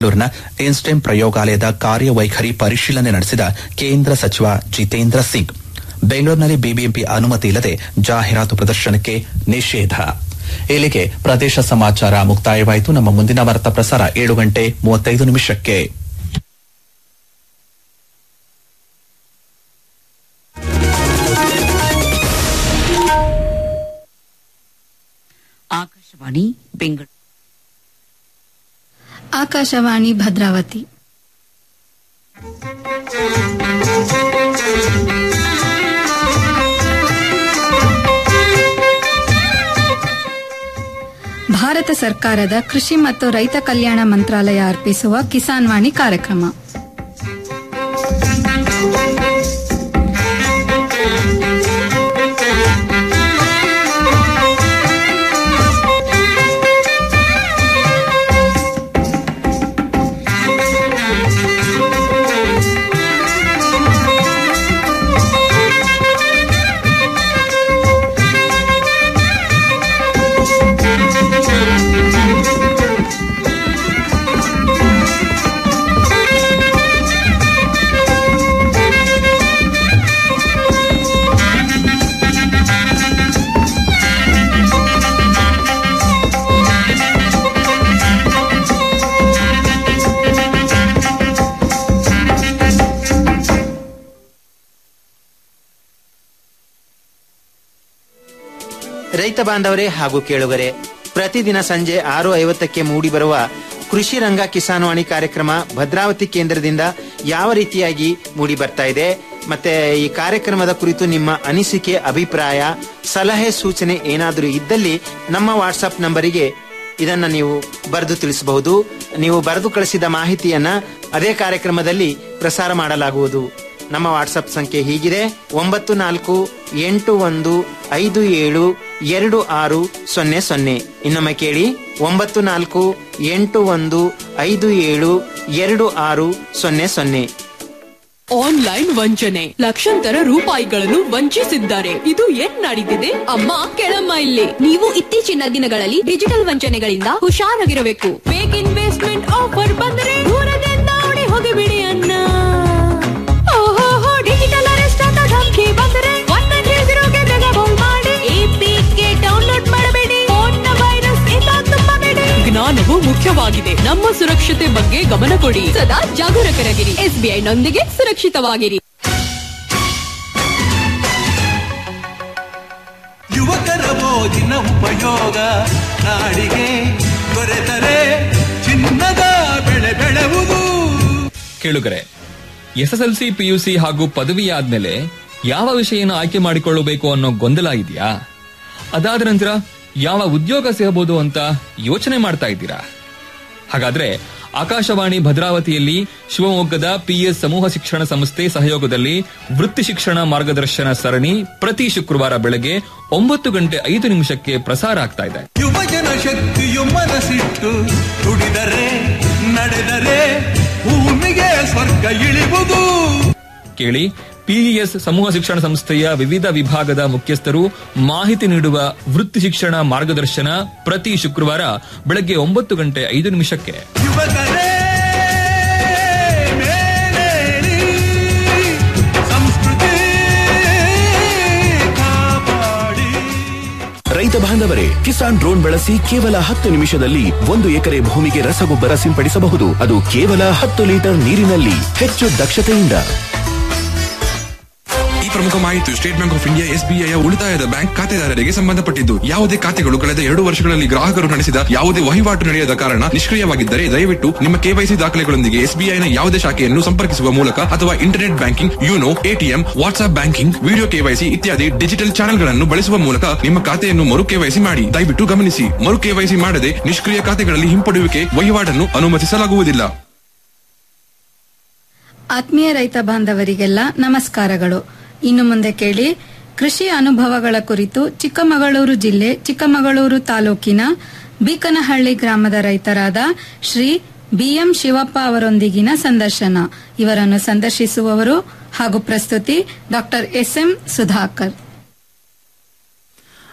ಬೆಂಗಳೂರಿನ ಇನ್ಸ್ಟೆಮ್ ಪ್ರಯೋಗಾಲಯದ ಕಾರ್ಯವೈಖರಿ ಪರಿಶೀಲನೆ ನಡೆಸಿದ ಕೇಂದ್ರ ಸಚಿವ ಜಿತೇಂದ್ರ ಸಿಂಗ್ ಬೆಂಗಳೂರಿನಲ್ಲಿ ಬಿಬಿಎಂಪಿ ಅನುಮತಿ ಇಲ್ಲದೆ ಜಾಹೀರಾತು ಪ್ರದರ್ಶನಕ್ಕೆ ನಿಷೇಧ ಇಲ್ಲಿಗೆ ಪ್ರದೇಶ ಸಮಾಚಾರ ಮುಕ್ತಾಯವಾಯಿತು ನಮ್ಮ ಮುಂದಿನ ವಾರ್ತಾ ಪ್ರಸಾರ ಏಳು ಗಂಟೆ ಮೂವತ್ತೈದು ನಿಮಿಷಕ್ಕೆ ಆಕಾಶವಾಣಿ ಬೆಂಗಳೂರು ಆಕಾಶವಾಣಿ ಭದ್ರಾವತಿ ಭಾರತ ಸರ್ಕಾರದ ಕೃಷಿ ಮತ್ತು ರೈತ ಕಲ್ಯಾಣ ಮಂತ್ರಾಲಯ ಅರ್ಪಿಸುವ ಕಿಸಾನ್ ವಾಣಿ ಕಾರ್ಯಕ್ರಮ ರೈತ ಬಾಂಧವರೇ ಹಾಗೂ ಕೇಳುಗರೆ ಪ್ರತಿದಿನ ಸಂಜೆ ಆರು ಐವತ್ತಕ್ಕೆ ಮೂಡಿಬರುವ ಕೃಷಿ ರಂಗ ಕಿಸಾನ್ವಾಣಿ ಕಾರ್ಯಕ್ರಮ ಭದ್ರಾವತಿ ಕೇಂದ್ರದಿಂದ ಯಾವ ರೀತಿಯಾಗಿ ಮೂಡಿ ಬರ್ತಾ ಇದೆ ಮತ್ತೆ ಈ ಕಾರ್ಯಕ್ರಮದ ಕುರಿತು ನಿಮ್ಮ ಅನಿಸಿಕೆ ಅಭಿಪ್ರಾಯ ಸಲಹೆ ಸೂಚನೆ ಏನಾದರೂ ಇದ್ದಲ್ಲಿ ನಮ್ಮ ವಾಟ್ಸಪ್ ನಂಬರಿಗೆ ಇದನ್ನ ನೀವು ಬರೆದು ತಿಳಿಸಬಹುದು ನೀವು ಬರೆದು ಕಳಿಸಿದ ಮಾಹಿತಿಯನ್ನ ಅದೇ ಕಾರ್ಯಕ್ರಮದಲ್ಲಿ ಪ್ರಸಾರ ಮಾಡಲಾಗುವುದು ನಮ್ಮ ವಾಟ್ಸಪ್ ಸಂಖ್ಯೆ ಹೀಗಿದೆ ಒಂಬತ್ತು ನಾಲ್ಕು ಎಂಟು ಒಂದು ಐದು ಏಳು ಎರಡು ಆರು ಸೊನ್ನೆ ಸೊನ್ನೆ ಇನ್ನೊಮ್ಮೆ ಕೇಳಿ ಒಂಬತ್ತು ನಾಲ್ಕು ಎಂಟು ಒಂದು ಐದು ಏಳು ಎರಡು ಆರು ಸೊನ್ನೆ ಸೊನ್ನೆ ಆನ್ಲೈನ್ ವಂಚನೆ ಲಕ್ಷಾಂತರ ರೂಪಾಯಿಗಳನ್ನು ವಂಚಿಸಿದ್ದಾರೆ ಇದು ಏನ್ ನಡೀತಿದೆ ಅಮ್ಮ ಕೆಳಮ್ಮ ಇಲ್ಲಿ ನೀವು ಇತ್ತೀಚಿನ ದಿನಗಳಲ್ಲಿ ಡಿಜಿಟಲ್ ವಂಚನೆಗಳಿಂದ ಹುಷಾರಾಗಿರಬೇಕು ಫೇಕ್ ಇನ್ವೆಸ್ಟ್ಮೆಂಟ್ ಆಫರ್ ಬಂದರೆ ದೂರದಿಂದ ಓಡಿ ಹೋಗಿಬಿಡಿ ಅನ್ನ ಓಹೋ ಡಿಜಿಟಲ್ ಅರೆಸ್ಟ್ ಅಂತ ಧಮಕಿ ಬಂದರೆ ಒನ್ ನೈನ್ ತ್ರೀ ಜೀರೋಗೆ ಬೇಗ ಕಾಲ್ ಮಾಡಿ ಎಪಿಕೆ ಡೌನ್ಲೋಡ್ ಮಾಡಬೇಡಿ ಫೋನ್ನ ವೈರಸ್ ಇಂದ ತುಂಬಬೇಡಿ ಜ್ಞಾನವು ಮುಖ್ಯವಾಗಿದೆ ನಮ್ಮ ಸುರಕ್ಷತೆ ಬಗ್ಗೆ ಗಮನ ಕೊಡಿ ಸದಾ ಜಾಗರೂಕರಾಗಿರಿ ಎಸ್ಬಿಐ ನೊಂದಿಗೆ ಸುರಕ್ಷಿತವಾಗಿರಿ ಯುವಕರ ಮೋಜಿನ ಉಪಯೋಗ ನಾಡಿಗೆ ದೊರೆತರೆ ಚಿನ್ನದ ಬೆಳೆ ಬೆಳೆವುದು ಕೇಳುಗರೆ ಎಸ್ಎಸ್ಎಲ್ಸಿ ಪಿಯುಸಿ ಹಾಗೂ ಪದವಿ ಆದ್ಮೇಲೆ ಯಾವ ವಿಷಯನ ಆಯ್ಕೆ ಮಾಡಿಕೊಳ್ಳಬೇಕು ಅನ್ನೋ ಗೊಂದಲ ಇದೆಯಾ ಅದಾದ ನಂತರ ಯಾವ ಉದ್ಯೋಗ ಸಿಗಬಹುದು ಅಂತ ಯೋಚನೆ ಮಾಡ್ತಾ ಇದ್ದೀರಾ ಹಾಗಾದ್ರೆ ಆಕಾಶವಾಣಿ ಭದ್ರಾವತಿಯಲ್ಲಿ ಶಿವಮೊಗ್ಗದ ಪಿಎಸ್ ಸಮೂಹ ಶಿಕ್ಷಣ ಸಂಸ್ಥೆ ಸಹಯೋಗದಲ್ಲಿ ವೃತ್ತಿ ಶಿಕ್ಷಣ ಮಾರ್ಗದರ್ಶನ ಸರಣಿ ಪ್ರತಿ ಶುಕ್ರವಾರ ಬೆಳಗ್ಗೆ ಒಂಬತ್ತು ಗಂಟೆ ಐದು ನಿಮಿಷಕ್ಕೆ ಪ್ರಸಾರ ಆಗ್ತಾ ಇದೆ ಯುವಜನ ಶಕ್ತಿಯು ಮನಸ್ಸಿಟ್ಟು ದುಡಿದರೆ ನಡೆದರೆ ಭೂಮಿಗೆ ಸ್ವರ್ಗ ಇಳಿವುದು ಕೇಳಿ ಪಿಇಎಸ್ ಸಮೂಹ ಶಿಕ್ಷಣ ಸಂಸ್ಥೆಯ ವಿವಿಧ ವಿಭಾಗದ ಮುಖ್ಯಸ್ಥರು ಮಾಹಿತಿ ನೀಡುವ ವೃತ್ತಿ ಶಿಕ್ಷಣ ಮಾರ್ಗದರ್ಶನ ಪ್ರತಿ ಶುಕ್ರವಾರ ಬೆಳಗ್ಗೆ ಒಂಬತ್ತು ಗಂಟೆ ಐದು ನಿಮಿಷಕ್ಕೆ ಯುವಕರೇ ಮೇಲೇಳಿ ಸಂಸ್ಕೃತಿ ಕಾಪಾಡಿ ರೈತ ಬಾಂಧವರೇ ಕಿಸಾನ್ ಡ್ರೋನ್ ಬಳಸಿ ಕೇವಲ ಹತ್ತು ನಿಮಿಷದಲ್ಲಿ ಒಂದು ಎಕರೆ ಭೂಮಿಗೆ ರಸಗೊಬ್ಬರ ಸಿಂಪಡಿಸಬಹುದು ಅದು ಕೇವಲ ಹತ್ತು ಲೀಟರ್ ನೀರಿನಲ್ಲಿ ಹೆಚ್ಚು ದಕ್ಷತೆಯಿಂದ ಈ ಪ್ರಮುಖ ಮಾಹಿತಿ State Bank of India SBI ಉಳಿತಾಯದ ಬ್ಯಾಂಕ್ ಖಾತೆದಾರರಿಗೆ ಸಂಬಂಧಪಟ್ಟಿದ್ದು ಯಾವುದೇ ಖಾತೆಗಳು ಕಳೆದ ಎರಡು ವರ್ಷಗಳಲ್ಲಿ ಗ್ರಾಹಕರು ನಡೆಸಿದ ಯಾವುದೇ ವಹಿವಾಟು ನಡೆಯದ ಕಾರಣ ನಿಷ್ಕ್ರಿಯವಾಗಿದ್ದರೆ ದಯವಿಟ್ಟು ನಿಮ್ಮ ಕೆವೈಸಿ ದಾಖಲೆಗಳೊಂದಿಗೆ ಎಸ್ಬಿಐನ ಯಾವುದೇ ಶಾಖೆಯನ್ನು ಸಂಪರ್ಕಿಸುವ ಮೂಲಕ ಅಥವಾ internet banking YONO ATM WhatsApp banking video KYC ಇತ್ಯಾದಿ ಡಿಜಿಟಲ್ ಚಾನೆಲ್ಗಳನ್ನು ಬಳಸುವ ಮೂಲಕ ನಿಮ್ಮ ಖಾತೆಯನ್ನು ಮರು ಕೆವೈಸಿ ಮಾಡಿ ದಯವಿಟ್ಟು ಗಮನಿಸಿ ಮರು ಕೆವೈಸಿ ಮಾಡದೆ ನಿಷ್ಕ್ರಿಯ ಖಾತೆಗಳಲ್ಲಿ ಹಿಂಪಡೆಯುವಿಕೆ ವಹಿವಾಟನ್ನು ಅನುಮತಿಸಲಾಗುವುದಿಲ್ಲ ಆತ್ಮೀಯ ರೈತ ಬಾಂಧವರಿಗೆಲ್ಲ ನಮಸ್ಕಾರಗಳು ಇನ್ನು ಮುಂದೆ ಕೇಳಿ ಕೃಷಿ ಅನುಭವಗಳ ಕುರಿತು ಚಿಕ್ಕಮಗಳೂರು ಜಿಲ್ಲೆ ಚಿಕ್ಕಮಗಳೂರು ತಾಲೂಕಿನ ಬೀಕನಹಳ್ಳಿ ಗ್ರಾಮದ ರೈತರಾದ ಶ್ರೀ ಬಿಎಂ ಶಿವಪ್ಪ ಅವರೊಂದಿಗಿನ ಸಂದರ್ಶನ ಇವರನ್ನು ಸಂದರ್ಶಿಸುವವರು ಹಾಗೂ ಪ್ರಸ್ತುತಿ ಡಾಕ್ಟರ್ ಎಸ್ಎಂ ಸುಧಾಕರ್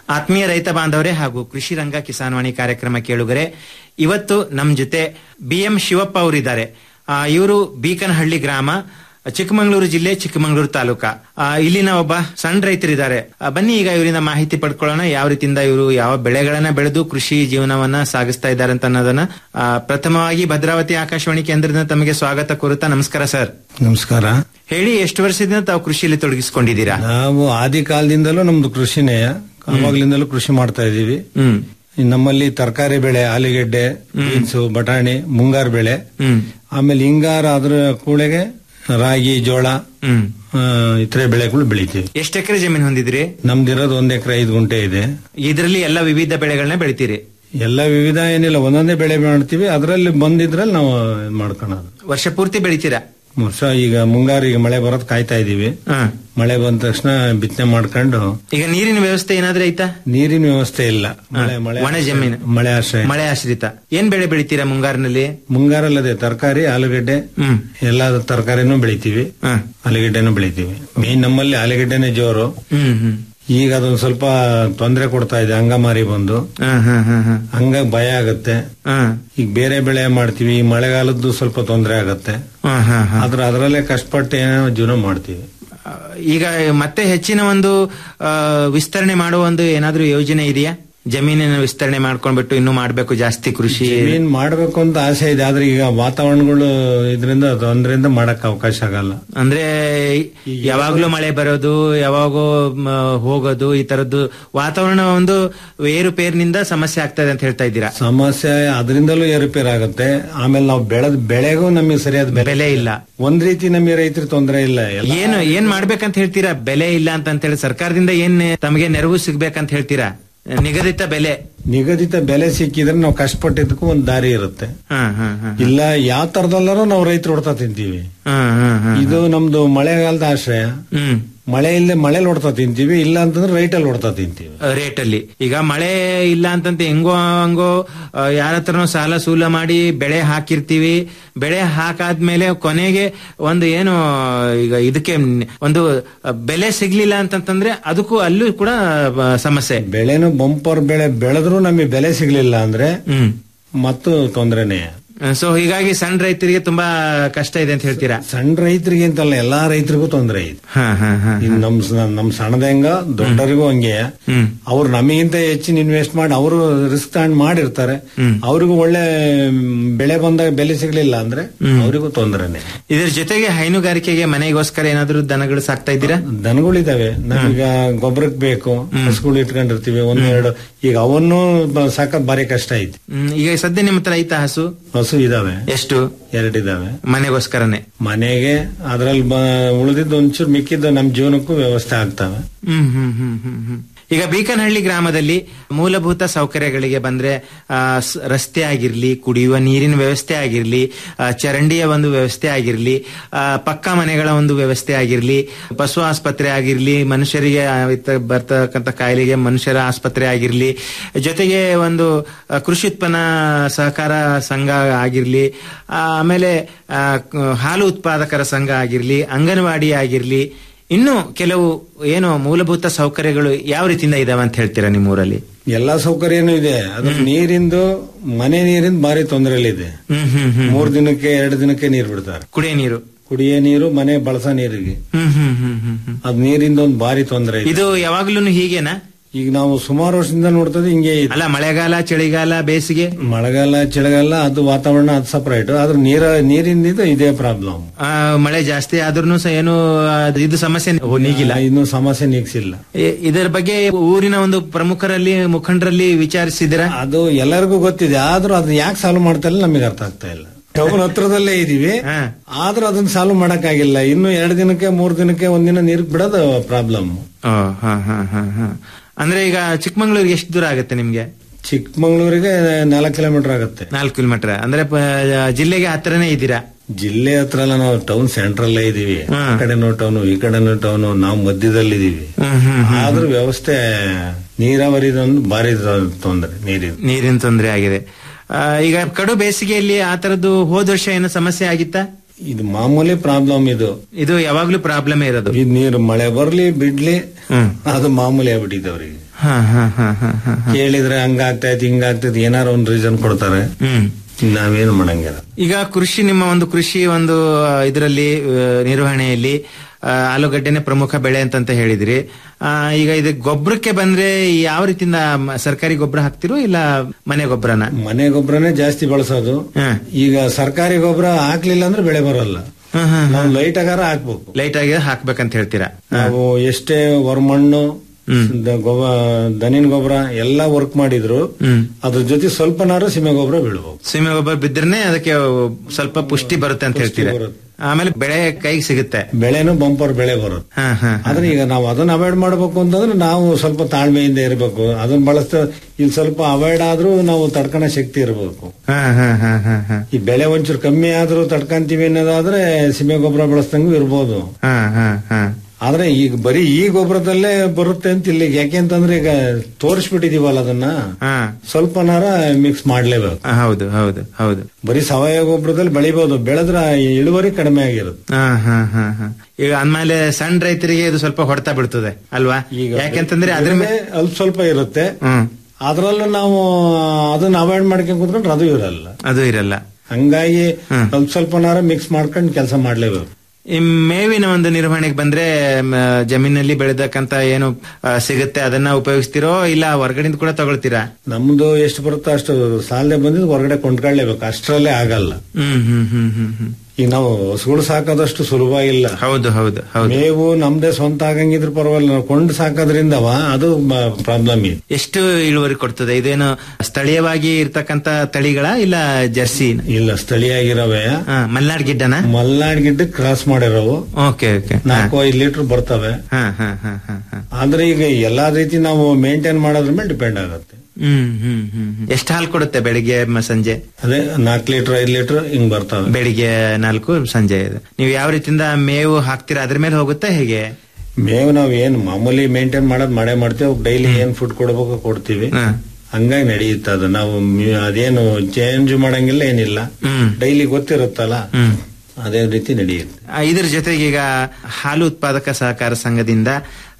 ಆತ್ಮೀಯ ರೈತ ಬಾಂಧವರೇ ಹಾಗೂ ಕೃಷಿ ರಂಗ ಕಿಸಾನ್ವಾಣಿ ಕಾರ್ಯಕ್ರಮ ಕೇಳುಗರೆ ಇವತ್ತು ನಮ್ ಜೊತೆ ಬಿ ಎಂ ಶಿವಪ್ಪ ಅವರಿದ್ದಾರೆ ಇವರು ಬೀಕನಹಳ್ಳಿ ಗ್ರಾಮ ಚಿಕ್ಕಮಗಳೂರು ಜಿಲ್ಲೆ ಚಿಕ್ಕಮಗಳೂರು ತಾಲೂಕ ಆ, ಇಲ್ಲಿನ ಒಬ್ಬ ಸಣ್ಣ ರೈತರಿದ್ದಾರೆ ಆ, ಬನ್ನಿ ಈಗ ಇವರಿಂದ ಮಾಹಿತಿ ಪಡ್ಕೊಳ್ಳೋಣ ಯಾವ ರೀತಿಯಿಂದ ಇವರು ಯಾವ ಬೆಳೆಗಳನ್ನ ಬೆಳೆದು ಕೃಷಿ ಜೀವನವನ್ನ ಸಾಗಿಸ್ತಾ ಇದ್ದಾರೆ ಅಂತ ಅನ್ನೋದನ್ನ ಆ, ಪ್ರಥಮವಾಗಿ ಭದ್ರಾವತಿ ಆಕಾಶವಾಣಿ ಕೇಂದ್ರದಿಂದ ತಮಗೆ ಸ್ವಾಗತ ಕೋರುತ್ತಾ ನಮಸ್ಕಾರ ಸರ್ ನಮಸ್ಕಾರ ಹೇಳಿ ಎಷ್ಟು ವರ್ಷದಿಂದ ತಾವು ಕೃಷಿಯಲ್ಲಿ ತೊಡಗಿಸಿಕೊಂಡಿದ್ದೀರಾ ನಾವು ಆದಿ ಕಾಲದಿಂದಲೂ ನಮ್ದು ಕೃಷಿನೇ ಅವಾಗ್ಲಿಂದಲೂ ಕೃಷಿ ಮಾಡ್ತಾ ಇದೀವಿ ಹ್ಮ್ ನಮ್ಮಲ್ಲಿ ತರಕಾರಿ ಬೆಳೆ ಆಲೂಗೆಡ್ಡೆ ಬೀನ್ಸು ಬಟಾಣಿ ಮುಂಗಾರು ಬೆಳೆ ಹ್ಮ್ ಆಮೇಲೆ ಹಿಂಗಾರ ಅದ್ರ ಕೂಳೆಗೆ ರಾಗಿ ಜೋಳ ಹ್ಮ್ ಆ, ಇತರೆ ಬೆಳೆಗಳು ಬೆಳಿತೀವಿ ಎಷ್ಟು ಎಕರೆ ಜಮೀನು ಹೊಂದಿದ್ರಿ ನಮ್ದಿರೋದು ಒಂದ್ ಎಕರೆ ಐದು ಗುಂಟೆ ಇದೆ ಇದರಲ್ಲಿ ಎಲ್ಲ ವಿವಿಧ ಬೆಳೆಗಳನ್ನ ಬೆಳಿತೀರಿ ಎಲ್ಲ ವಿವಿಧ ಏನಿಲ್ಲ ಒಂದೊಂದೇ ಬೆಳೆ ಮಾಡ್ತೀವಿ ಅದರಲ್ಲಿ ಬಂದಿದ್ರಲ್ಲಿ ನಾವು ಇದ್ ಮಾಡ್ಕೊಳೋದು ವರ್ಷ ಪೂರ್ತಿ ಬೆಳಿತೀರಾ ವರ್ಷ ಈಗ ಮುಂಗಾರು ಈಗ ಮಳೆ ಬರೋದ್ ಕಾಯ್ತಾ ಇದೀವಿ ಹಾ. ಮಳೆ ಬಂದ ತಕ್ಷಣ ಬಿತ್ತನೆ ಮಾಡ್ಕೊಂಡು ಈಗ ನೀರಿನ ವ್ಯವಸ್ಥೆ ಏನಾದ್ರೂ ಐತಾ ನೀರಿನ ವ್ಯವಸ್ಥೆ ಇಲ್ಲ ಮಳೆ ಮಳೆ ಒಣ ಜಮೀನು ಮಳೆ ಆಶ್ರಯ ಮಳೆ ಆಶ್ರಿತ ಏನ್ ಬೆಳೆ ಬೆಳಿತೀರಾ ಮುಂಗಾರಿನಲ್ಲಿ ಮುಂಗಾರಲ್ಲದೆ ತರಕಾರಿ ಆಲೂಗಡ್ಡೆ ಹ್ಮ್ ಎಲ್ಲಾ ತರಕಾರಿನೂ ಬೆಳಿತೀವಿ ಹ. ಆಲೂಗಡ್ಡೆನೂ ಬೆಳಿತೀವಿ ಮೇನ್ ನಮ್ಮಲ್ಲಿ ಆಲೂಗಡ್ಡೆನೇ ಜೋರು ಹ್ಮ್ ಹ್ಮ್ ಈಗ ಅದೊಂದ್ ಸ್ವಲ್ಪ ತೊಂದರೆ ಕೊಡ್ತಾ ಇದೆ ಅಂಗಮಾರಿ ಬಂದು ಹ, ಹ, ಹ, ಹ. ಹಂಗಾಗಿ ಭಯ ಆಗತ್ತೆ ಹ. ಈಗ ಬೇರೆ ಬೆಳೆ ಮಾಡ್ತೀವಿ ಈ ಮಳೆಗಾಲದ್ದು ಸ್ವಲ್ಪ ತೊಂದರೆ ಆಗತ್ತೆ ಹ, ಹ, ಹ. ಆದ್ರೆ ಅದರಲ್ಲೇ ಕಷ್ಟಪಟ್ಟು ಏನೋ ಜೀವನ ಮಾಡ್ತೀವಿ ಆ, ಈಗ ಮತ್ತೆ ಹೆಚ್ಚಿನ ಒಂದು ಆ, ವಿಸ್ತರಣೆ ಮಾಡುವ ಒಂದು ಏನಾದ್ರೂ ಯೋಜನೆ ಇದೆಯಾ ಜಮೀನಿನ ವಿಸ್ತರಣೆ ಮಾಡ್ಕೊಂಡ್ಬಿಟ್ಟು ಇನ್ನೂ ಮಾಡ್ಬೇಕು ಜಾಸ್ತಿ ಕೃಷಿ ಜಮೀನ್ ಮಾಡ್ಬೇಕು ಅಂತ ಆಸೆ ಇದೆ ಆದ್ರೆ ಈಗ ವಾತಾವರಣಗಳು ಇದರಿಂದ ತೊಂದರೆಯಿಂದ ಮಾಡಕ್ ಅವಕಾಶ ಆಗಲ್ಲ ಅಂದ್ರೆ ಯಾವಾಗ್ಲೂ ಮಳೆ ಬರೋದು ಯಾವಾಗೋ ಮ, ಹೋಗೋದು ಈ ತರದ್ದು ವಾತಾವರಣ ಒಂದು ಏರುಪೇರಿನಿಂದ ಸಮಸ್ಯೆ ಆಗ್ತದೆ ಅಂತ ಹೇಳ್ತಾ ಇದ್ದೀರಾ ಸಮಸ್ಯೆ ಅದರಿಂದಲೂ ಏರುಪೇರ್ ಆಗುತ್ತೆ ಆಮೇಲೆ ನಾವು ಬೆಳೆದ ಬೆಳೆಗೂ ನಮಗೆ ಸರಿಯಾದ ಬೆಲೆ ಬೆಲೆ ಇಲ್ಲ ಒಂದ್ ರೀತಿ ನಮಗೆ ರೈತರಿಗೆ ತೊಂದರೆ ಇಲ್ಲ ಎಲ್ಲ ಏನು ಏನ್ ಮಾಡ್ಬೇಕಂತ ಹೇಳ್ತೀರಾ ಬೆಲೆ ಇಲ್ಲ ಅಂತ ಹೇಳಿ ಸರ್ಕಾರದಿಂದ ಏನ್ ತಮಗೆ ನೆರವು ಸಿಗ್ಬೇಕಂತ ಹೇಳ್ತೀರಾ ನಿಗದಿತ ಬೆಲೆ ನಿಗದಿತ ಬೆಲೆ ಸಿಕ್ಕಿದ್ರೆ ನಾವು ಕಷ್ಟಪಟ್ಟಿದ್ದಕ್ಕೂ ಒಂದ್ ದಾರಿ ಇರುತ್ತೆ ಹ, ಹ, ಹ. ಇಲ್ಲ ಯಾವ ತರದಲ್ಲಾರು ನಾವು ರೈತರು ಹೊಡ್ತಾ ತಿಂತೀವಿ ಹ, ಹ, ಹ. ಇದು ನಮ್ದು ಮಳೆಗಾಲದ ಆಶ್ರಯ ಹ್ಮ್ ಮಳೆ ಇಲ್ಲದೆ ಮಳೆ ಹೊಡ್ತಾ ತಿಂತೀವಿ ಇಲ್ಲ ಅಂತಂದ್ರೆ ರೈಟಲ್ಲಿ ಹೊಡ್ತಾ ತಿಂತೀವಿ ರೇಟ್ ಅಲ್ಲಿ ಈಗ ಮಳೆ ಇಲ್ಲ ಅಂತಂತ ಹೆಂಗೋ ಹಂಗೋ ಯಾರ ಹತ್ರನೋ ಸಾಲ ಸೂಲ ಮಾಡಿ ಬೆಳೆ ಹಾಕಿರ್ತೀವಿ ಬೆಳೆ ಹಾಕಾದ್ಮೇಲೆ ಕೊನೆಗೆ ಒಂದು ಏನು ಈಗ ಇದಕ್ಕೆ ಒಂದು ಬೆಲೆ ಸಿಗ್ಲಿಲ್ಲ ಅಂತಂತಂದ್ರೆ ಅದಕ್ಕೂ ಅಲ್ಲೂ ಕೂಡ ಆ, ಸಮಸ್ಯೆ ಬೆಳೆನು ಬಂಪರ್ ಬೆಳೆ ಬೆಳೆದ್ರು ನಮಗೆ ಬೆಲೆ ಸಿಗ್ಲಿಲ್ಲ ಅಂದ್ರೆ ಹ್ಮ್ ಮತ್ತು ತೊಂದರೆನೇ ಸೊ ಹೀಗಾಗಿ ಸಣ್ಣ ರೈತರಿಗೆ ತುಂಬಾ ಕಷ್ಟ ಇದೆ ಅಂತ ಹೇಳ್ತೀರಾ ಸಣ್ಣ ರೈತರಿಗೆ ಅಂತಲ್ಲ ಎಲ್ಲಾ ರೈತರಿಗೂ ತೊಂದರೆ ಇದೆ ಹ, ಹ, ಹ. ಇನ್ ನಮ್ ಸ- ನಮ್ ಸಣ್ಣದ ಹೆಂಗ ದೊಡ್ಡರಿಗೂ ಹಂಗೆ ಹ್ಮ್ ಅವ್ರು ನಮಗಿಂತ ಹೆಚ್ಚಿನ ಇನ್ವೆಸ್ಟ್ ಮಾಡಿ ಅವರು ರಿಸ್ಕ್ ತಗೊಂಡ್ ಮಾಡಿರ್ತಾರೆ ಅವ್ರಿಗೂ ಒಳ್ಳೆ ಮ್, ಬೆಳೆ ಬಂದಾಗ ಬೆಲೆ ಸಿಗ್ಲಿಲ್ಲ ಅಂದ್ರೆ ಅವರಿಗೂ ತೊಂದರೆನೆ ಇದ್ರ ಜೊತೆಗೆ ಹೈನುಗಾರಿಕೆಗೆ ಮನೆಗೋಸ್ಕರ ಏನಾದ್ರೂ ದನಗಳು ಸಾಕ್ತಾ ಇದ್ದೀರಾ ದನಗಳಿದಾವೆ ನಮೀಗ ಗೊಬ್ಬರಕ್ಕೆ ಬೇಕು ಹಸುಗಳು ಇಟ್ಕೊಂಡಿರ್ತೀವಿ ಒಂದೆರಡು ಈಗ ಅವನ್ನು ಬ- ಸಾಕದ್ ಬಾರಿ ಕಷ್ಟ ಐತಿ ಹ್ಮ್, ಈಗ ಸದ್ಯ ನಿಮ್ಮ ಹತ್ರ ಐತಾ ಹಸು ಹಸು ಇದಾವೆ ಎಷ್ಟು ಎರಡಿದಾವೆ ಮನೆಗೋಸ್ಕರನೇ ಮನೆಗೆ ಅದ್ರಲ್ಲಿ ಉಳಿದಿದ್ದು ಒಂಚೂರು ಮಿಕ್ಕಿದ್ದು ನಮ್ ಜೀವನಕ್ಕೂ ವ್ಯವಸ್ಥೆ ಆಗ್ತವೆ ಹ್ಮ್ ಹ್ಮ್ ಹ್ಮ್ ಹ್ಮ್ ಹ್ಮ್. ಈಗ ಬೀಕನಹಳ್ಳಿ ಗ್ರಾಮದಲ್ಲಿ ಮೂಲಭೂತ ಸೌಕರ್ಯಗಳಿಗೆ ಬಂದ್ರೆ ಆ, ಸ್- ರಸ್ತೆ ಆಗಿರ್ಲಿ ಕುಡಿಯುವ ನೀರಿನ ವ್ಯವಸ್ಥೆ ಆಗಿರ್ಲಿ ಆ, ಚರಂಡಿಯ ಒಂದು ವ್ಯವಸ್ಥೆ ಆಗಿರ್ಲಿ ಆ, ಪಕ್ಕಾ ಮನೆಗಳ ಒಂದು ವ್ಯವಸ್ಥೆ ಆಗಿರ್ಲಿ ಪಶು ಆಸ್ಪತ್ರೆ ಆಗಿರ್ಲಿ ಮನುಷ್ಯರಿಗೆ ಆ, ಇತ್ತ- ಬರ್ತಕ್ಕಂಥ ಕಾಯಿಲೆಗೆ ಮನುಷ್ಯರ ಆಸ್ಪತ್ರೆ ಆಗಿರ್ಲಿ ಜೊತೆಗೆ ಒಂದು ಆ, ಕೃಷಿ ಉತ್ಪನ್ನ ಸಹಕಾರ ಸಂಘ ಆಗಿರ್ಲಿ ಆ, ಆಮೇಲೆ ಆ, ಕ- ಹಾಲು ಉತ್ಪಾದಕರ ಸಂಘ ಆಗಿರ್ಲಿ ಅಂಗನವಾಡಿ ಆಗಿರ್ಲಿ ಇನ್ನು ಕೆಲವು ಏನು ಮೂಲಭೂತ ಸೌಕರ್ಯಗಳು ಯಾವ ರೀತಿಯಿಂದ ಇದಾವೆ ಅಂತ ಹೇಳ್ತೀರಾ ನಿಮ್ಮ ಊರಲ್ಲಿ ಎಲ್ಲಾ ಸೌಕರ್ಯನೂ ಇದೆ ಅದ್ರ ನೀರಿಂದು ಮನೆ ನೀರಿಂದ ಭಾರಿ ತೊಂದರೆಲಿದೆ ಹ್ಮ್ ಹ್ಮ್ ಹ್ಮ್ ಮೂರ್ ದಿನಕ್ಕೆ ಎರಡು ದಿನಕ್ಕೆ ನೀರ್ ಬಿಡ್ತಾರೆ ಕುಡಿಯ ನೀರು ಕುಡಿಯೋ ನೀರು ಮನೆ ಬಳಸೋ ನೀರಿಗೆ ಹ್ಮ್ ಹ್ಮ್ ಹ್ಮ್ ಹ್ಮ್ ಹ್ಮ್ ಅದ್ ನೀರಿಂದ ಒಂದು ಭಾರಿ ತೊಂದರೆ ಇದೆ ಇದು ಯಾವಾಗ್ಲೂ ಹೀಗೇನಾ ಈಗ ನಾವು ಸುಮಾರು ವರ್ಷದಿಂದ ನೋಡ್ತದೆ ಹಿಂಗೆ ಇದೆ ಅಲ್ಲ ಮಳೆಗಾಲ ಚಳಿಗಾಲ ಬೇಸಿಗೆ ಮಳೆಗಾಲ ಚಳಿಗಾಲ ಅದು ವಾತಾವರಣ ಅದು ಸಪರೇಟ್ ಆದ್ರೆ ನೀರ ನೀರಿಂದ ಇದೇ ಪ್ರಾಬ್ಲಮ್ ಆ, ಮಳೆ ಜಾಸ್ತಿ ಆದ್ರೂ ಸಹ ಏನು ಅದು ಇದು ಸಮಸ್ಯೆ ನೀಗಿಲ್ಲ ಇನ್ನು ಸಮಸ್ಯೆ ನೀಗಿಸಿಲ್ಲ ಇ- ಇದರ ಬಗ್ಗೆ ಊರಿನ ಒಂದು ಪ್ರಮುಖರಲ್ಲಿ ಮುಖಂಡರಲ್ಲಿ ವಿಚಾರಿಸಿದಿರಾ ಅದು ಎಲ್ಲರಿಗೂ ಗೊತ್ತಿದೆ ಆದ್ರೂ ಅದು ಯಾಕೆ ಸಾಲ್ವ್ ಮಾಡ್ತಾ ಇಲ್ಲ ನಮಗೆ ಅರ್ಥ ಆಗ್ತಾ ಇಲ್ಲ ಟೌನ್ ಹತ್ರದಲ್ಲೇ ಇದೀವಿ ಹಾ. ಆದ್ರೂ ಅದನ್ನ ಸಾಲ್ವ್ ಮಾಡಕ್ಕಾಗಿಲ್ಲ ಇನ್ನು ಎರಡು ದಿನಕ್ಕೆ ಮೂರ್ ದಿನಕ್ಕೆ ಒಂದಿನ ನೀರ್ ಬಿಡೋದು ಪ್ರಾಬ್ಲಮ್ ಓ, ಹ, ಹ, ಹ, ಹ. ಅಂದ್ರೆ ಈಗ ಚಿಕ್ಕಮಂಗ್ಳೂರಿಗೆ ಎಷ್ಟು ದೂರ ಆಗುತ್ತೆ ನಿಮ್ಗೆ ಚಿಕ್ಕಮಂಗ್ಳೂರಿಗೆ ನಾಲ್ಕು ಕಿಲೋಮೀಟರ್ ಆಗುತ್ತೆ ನಾಲ್ಕು ಕಿಲೋಮೀಟರ್ ಅಂದ್ರೆ ಪ- ಜಿಲ್ಲೆಗೆ ಹತ್ರನೇ ಇದ್ದೀರಾ ಜಿಲ್ಲೆ ಹತ್ರ ಎಲ್ಲ ನಾವು ಟೌನ್ ಸೆಂಟ್ರಲ್ಲೇ ಇದೀವಿ ಹಾ. ಆ ಕಡೆನೂ ಟೌನು ಈ ಕಡೆನೂ ಟೌನು ನಾವು ಮಧ್ಯದಲ್ಲಿ ಇದೀವಿ ಹ್ಮ್ ಹ್ಮ್ ಆದ್ರೂ ವ್ಯವಸ್ಥೆ ನೀರಾವರಿದೊಂದು ಭಾರಿ ತೊ- ತೊಂದರೆ ನೀರಿನ ನೀರಿನ ತೊಂದರೆ ಆಗಿದೆ ಆ, ಈಗ ಕಡು ಬೇಸಿಗೆಯಲ್ಲಿ ಆ ತರದ್ದು ಹೋದ ವರ್ಷ ಏನು ಸಮಸ್ಯೆ ಆಗಿತ್ತಾ ಇದು ಮಾಮೂಲಿ ಪ್ರಾಬ್ಲಮ್ ಇದು ಇದು ಯಾವಾಗ್ಲೂ ಪ್ರಾಬ್ಲಮ್ ಇರೋದು ಈ ನೀರು ಮಳೆ ಬರ್ಲಿ ಬಿಡ್ಲಿ ಹ್ಮ್ ಅದು ಮಾಮೂಲಿ ಆಗ್ಬಿಟ್ಟಿದೆ ಅವ್ರಿಗೆ ಹಾ ಹಾ ಹಾ ಹಾ ಹಾ ಕೇಳಿದ್ರೆ ಹಂಗಾಗ್ತೈತಿ ಹಿಂಗಾಗ್ತೈತಿ ಏನಾರ ಒಂದ್ ರೀಸನ್ ಕೊಡ್ತಾರೆ ಹ್ಮ್ ನಾವೇನು ಮಾಡಂಗಿಲ್ಲ ಈಗ ಕೃಷಿ ನಿಮ್ಮ ಒಂದು ಕೃಷಿ ಒಂದು ಇದರಲ್ಲಿ ನಿರ್ವಹಣೆಯಲ್ಲಿ ಆ, ಆಲೂಗಡ್ಡೆನೆ ಪ್ರಮುಖ ಬೆಳೆ ಅಂತಂತ ಹೇಳಿದ್ರಿ ಆ, ಈಗ ಇದು ಗೊಬ್ಬರಕ್ಕೆ ಬಂದ್ರೆ ಯಾವ ರೀತಿಯಿಂದ ಮ- ಸರ್ಕಾರಿ ಗೊಬ್ಬರ ಹಾಕ್ತಿರೋ ಇಲ್ಲ ಮನೆ ಗೊಬ್ಬರನ ಮನೆ ಗೊಬ್ಬರನೇ ಜಾಸ್ತಿ ಬಳಸೋದು ಈಗ ಸರ್ಕಾರಿ ಗೊಬ್ಬರ ಹಾಕ್ಲಿಲ್ಲ ಅಂದ್ರೆ ಬೆಳೆ ಬರಲ್ಲ ನಾವು ಲೈಟ್ ಆಗಾರ ಹಾಕ್ಬೇಕು ಲೈಟ್ ಆಗಿ ಹಾಕ್ಬೇಕಂತ ಹೇಳ್ತೀರಾ ನಾವು ಎಷ್ಟೇ ಹೊರಮಣ್ಣು ದ- ಗೊಬ್ಬ ದನಿನ ಗೊಬ್ಬರ ಎಲ್ಲಾ ವರ್ಕ್ ಮಾಡಿದ್ರು ಅದ್ರ ಜೊತೆ ಸ್ವಲ್ಪನಾರು ಸೀಮೆ ಗೊಬ್ಬರ ಬೀಳ್ಬೇಕು ಸೀಮೆ ಗೊಬ್ಬರ ಬಿದ್ದರೆ ಅದಕ್ಕೆ ಸ್ವಲ್ಪ ಪುಷ್ಟಿ ಬರುತ್ತೆ ಅಂತ ಹೇಳ್ತೀರಾ ಆಮೇಲೆ ಬೆಳೆ ಕೈಗೆ ಸಿಗುತ್ತೆ ಬೆಳೆನೂ ಬಂಪರ್ ಬೆಳೆ ಬರುತ್ತೆ ಹಾ ಹಾ ಆದ್ರೆ ಈಗ ನಾವು ಅದನ್ನ ಅವಾಯ್ಡ್ ಮಾಡ್ಬೇಕು ಅಂತಂದ್ರೆ ನಾವು ಸ್ವಲ್ಪ ತಾಳ್ಮೆಯಿಂದ ಇರಬೇಕು ಅದನ್ನ ಬಳಸ್ತಾ ಇಲ್ಲಿ ಸ್ವಲ್ಪ ಅವಾಯ್ಡ್ ಆದ್ರೂ ನಾವು ತಡ್ಕಣೋ ಶಕ್ತಿ ಇರಬೇಕು ಹಾ ಹಾ ಹಾ ಹಾ ಹಾ ಈ ಬೆಳೆ ಒಂಚೂರು ಕಮ್ಮಿ ಆದ್ರೂ ತಡ್ಕಂತೀವಿ ಅನ್ನೋದಾದ್ರೆ ಸೀಮೆ ಗೊಬ್ಬರ ಬಳಸ್ದಂಗೂ ಇರ್ಬೋದು ಹಾ ಹಾ ಹಾ ಆದ್ರೆ ಈಗ ಬರೀ ಈ ಗೊಬ್ಬರದಲ್ಲೇ ಬರುತ್ತೆ ಅಂತ ಇಲ್ಲಿ ಯಾಕೆಂತಂದ್ರೆ ಈಗ ತೋರಿಸ್ಬಿಟ್ಟಿದೀವಲ್ಲ ಅದನ್ನ ಹಾ ಸ್ವಲ್ಪನಾರ ಮಿಕ್ಸ್ ಮಾಡ್ಲೇಬೇಕು ಆ, ಹೌದು ಹೌದು ಹೌದು ಬರೀ ಸಾವಯವ ಗೊಬ್ಬರದಲ್ಲಿ ಬೆಳಿಬಹುದು ಬೆಳೆದ್ರ ಇಳುವರಿ ಕಡಿಮೆ ಆಗಿರುತ್ತೆ ಹಾ ಹಾ ಹಾ ಹಾ ಈಗ ಆಮೇಲೆ ಸಣ್ಣ ರೈತರಿಗೆ ಇದು ಸ್ವಲ್ಪ ಹೊಡೆತ ಬಿಡ್ತದೆ ಅಲ್ವಾ ಯಾಕೆಂತಂದ್ರೆ ಅದ್ರ ಮೇಲೆ ಇಳುವರಿ ಅಲ್ಪ ಸ್ವಲ್ಪ ಇರುತ್ತೆ ಹ್ಮ್ ಅದ್ರಲ್ಲೂ ನಾವು ಅದನ್ನ ಅವಾಯ್ಡ್ ಮಾಡ್ಕೊಂಡ್ ಕುತ್ಕೊಂಡ್ರೆ ಅದು ಇರಲ್ಲ ಅದು ಇರಲ್ಲ ಹಂಗಾಗಿ ಸ್ವಲ್ಪ ಸ್ವಲ್ಪನಾರ ಮಿಕ್ಸ್ ಮಾಡ್ಕೊಂಡು ಕೆಲಸ ಮಾಡ್ಲೇಬೇಕು ಈ ಮೇವಿನ ಒಂದು ನಿರ್ವಹಣೆಗೆ ಬಂದ್ರೆ ಮ, ಜಮೀನಲ್ಲಿ ಬೆಳೆದಕ್ಕಂತ ಏನು ಆ, ಸಿಗುತ್ತೆ ಅದನ್ನ ಉಪಯೋಗಿಸ್ತಿರೋ ಇಲ್ಲ ಹೊರಗಡೆಯಿಂದ ಕೂಡ ತಗೊಳ್ತೀರಾ ನಮ್ದು ಎಷ್ಟು ಬರುತ್ತೋ ಅಷ್ಟು ಸಾಲದೆ ಬಂದಿದ್ದು ಹೊರಗಡೆ ಕೊಂಡ್ಕೊಳ್ಳೇಬೇಕು ಅಷ್ಟರಲ್ಲೇ ಆಗಲ್ಲ ಹ್ಮ್ ಹ್ಮ್ ಹ್ಮ್ ಹ್ಮ್ ಹ್ಮ್ ಈಗ ನಾವು ಹಸುಗಳು ಸಾಕೋದಷ್ಟು ಸುಲಭ ಇಲ್ಲ ಹೌದು ಹೌದು ಹೌದು ಮೇವು ನಮ್ದೇ ಸ್ವಂತ ಆಗಂಗಿದ್ರ ಪರವಾಗಿಲ್ಲ ನಾವು ಕೊಂಡು ಸಾಕೋದ್ರಿಂದವ ಅದು ಪ್ರಾಬ್ಲಮ್ ಇದೆ ಎಷ್ಟು ಇಳುವರಿ ಕೊಡ್ತದೆ ಇದೇನು ಸ್ಥಳೀಯವಾಗಿ ಇರ್ತಕ್ಕಂತ ತಳಿಗಳ ಇಲ್ಲ ಜರ್ಸಿ ಇಲ್ಲ ಸ್ಥಳೀಯಾಗಿರವೆ ಮಲ್ನಾಡ್ ಗಿಡ್ಡನ ಮಲ್ನಾಡ್ ಗಿಡ್ಡ ಕ್ರಾಸ್ ಮಾಡಿರೋವು ಓಕೆ ಓಕೆ ನಾಲ್ಕು ಐದು ಲೀಟರ್ ಬರ್ತವೆ ಹಾ ಹಾ ಹಾ ಹಾ ಹಾ ಆದ್ರೆ ಈಗ ಎಲ್ಲಾ ರೀತಿ ನಾವು ಮೇಂಟೈನ್ ಮಾಡೋದ್ರ ಮೇಲೆ ಡಿಪೆಂಡ್ ಆಗುತ್ತೆ ಹ್ಮ್ ಹ್ಮ್ ಹ್ಮ್ ಹ್ಮ್. ಎಷ್ಟು ಹಾಲು ಕೊಡುತ್ತೆ ಬೆಳಿಗ್ಗೆ ಮ- ಸಂಜೆ ಅದೇ ನಾಲ್ಕು ಲೀಟರ್ ಐದು ಲೀಟರ್ ಹಿಂಗ್ ಬರ್ತವೆ ಬೆಳಿಗ್ಗೆ ನಾಲ್ಕು ಸಂಜೆ ಐದು. ನೀವು ಯಾವ ರೀತಿಯಿಂದ ಮೇವು ಹಾಕ್ತೀರಾ ಅದ್ರ ಮೇಲೆ ಹೋಗುತ್ತಾ ಹೇಗೆ ಮೇವು ನಾವ್ ಏನ್ ಮಾಮೂಲಿ ಮೇಂಟೈನ್ ಮಾಡೋದ್ ಮಾಡೇ ಮಾಡ್ತೀವಿ ಡೈಲಿ ಏನ್ ಫುಡ್ ಕೊಡ್ಬೇಕು ಕೊಡ್ತೀವಿ ಹಂಗಾಗಿ ನಡೆಯುತ್ತೆ ಅದು ನಾವು ಮ್ಯೂ- ಅದೇನು ಚೇಂಜ್ ಮಾಡಂಗಿಲ್ಲ ಏನಿಲ್ಲ ಡೈಲಿ ಗೊತ್ತಿರುತ್ತಲ್ಲ ಅದೇ ರೀತಿ ನಡೆಯುತ್ತೆ ಆ, ಇದ್ರ ಜೊತೆಗೆ ಈಗ ಹಾಲು ಉತ್ಪಾದಕ ಸಹಕಾರ ಸಂಘದಿಂದ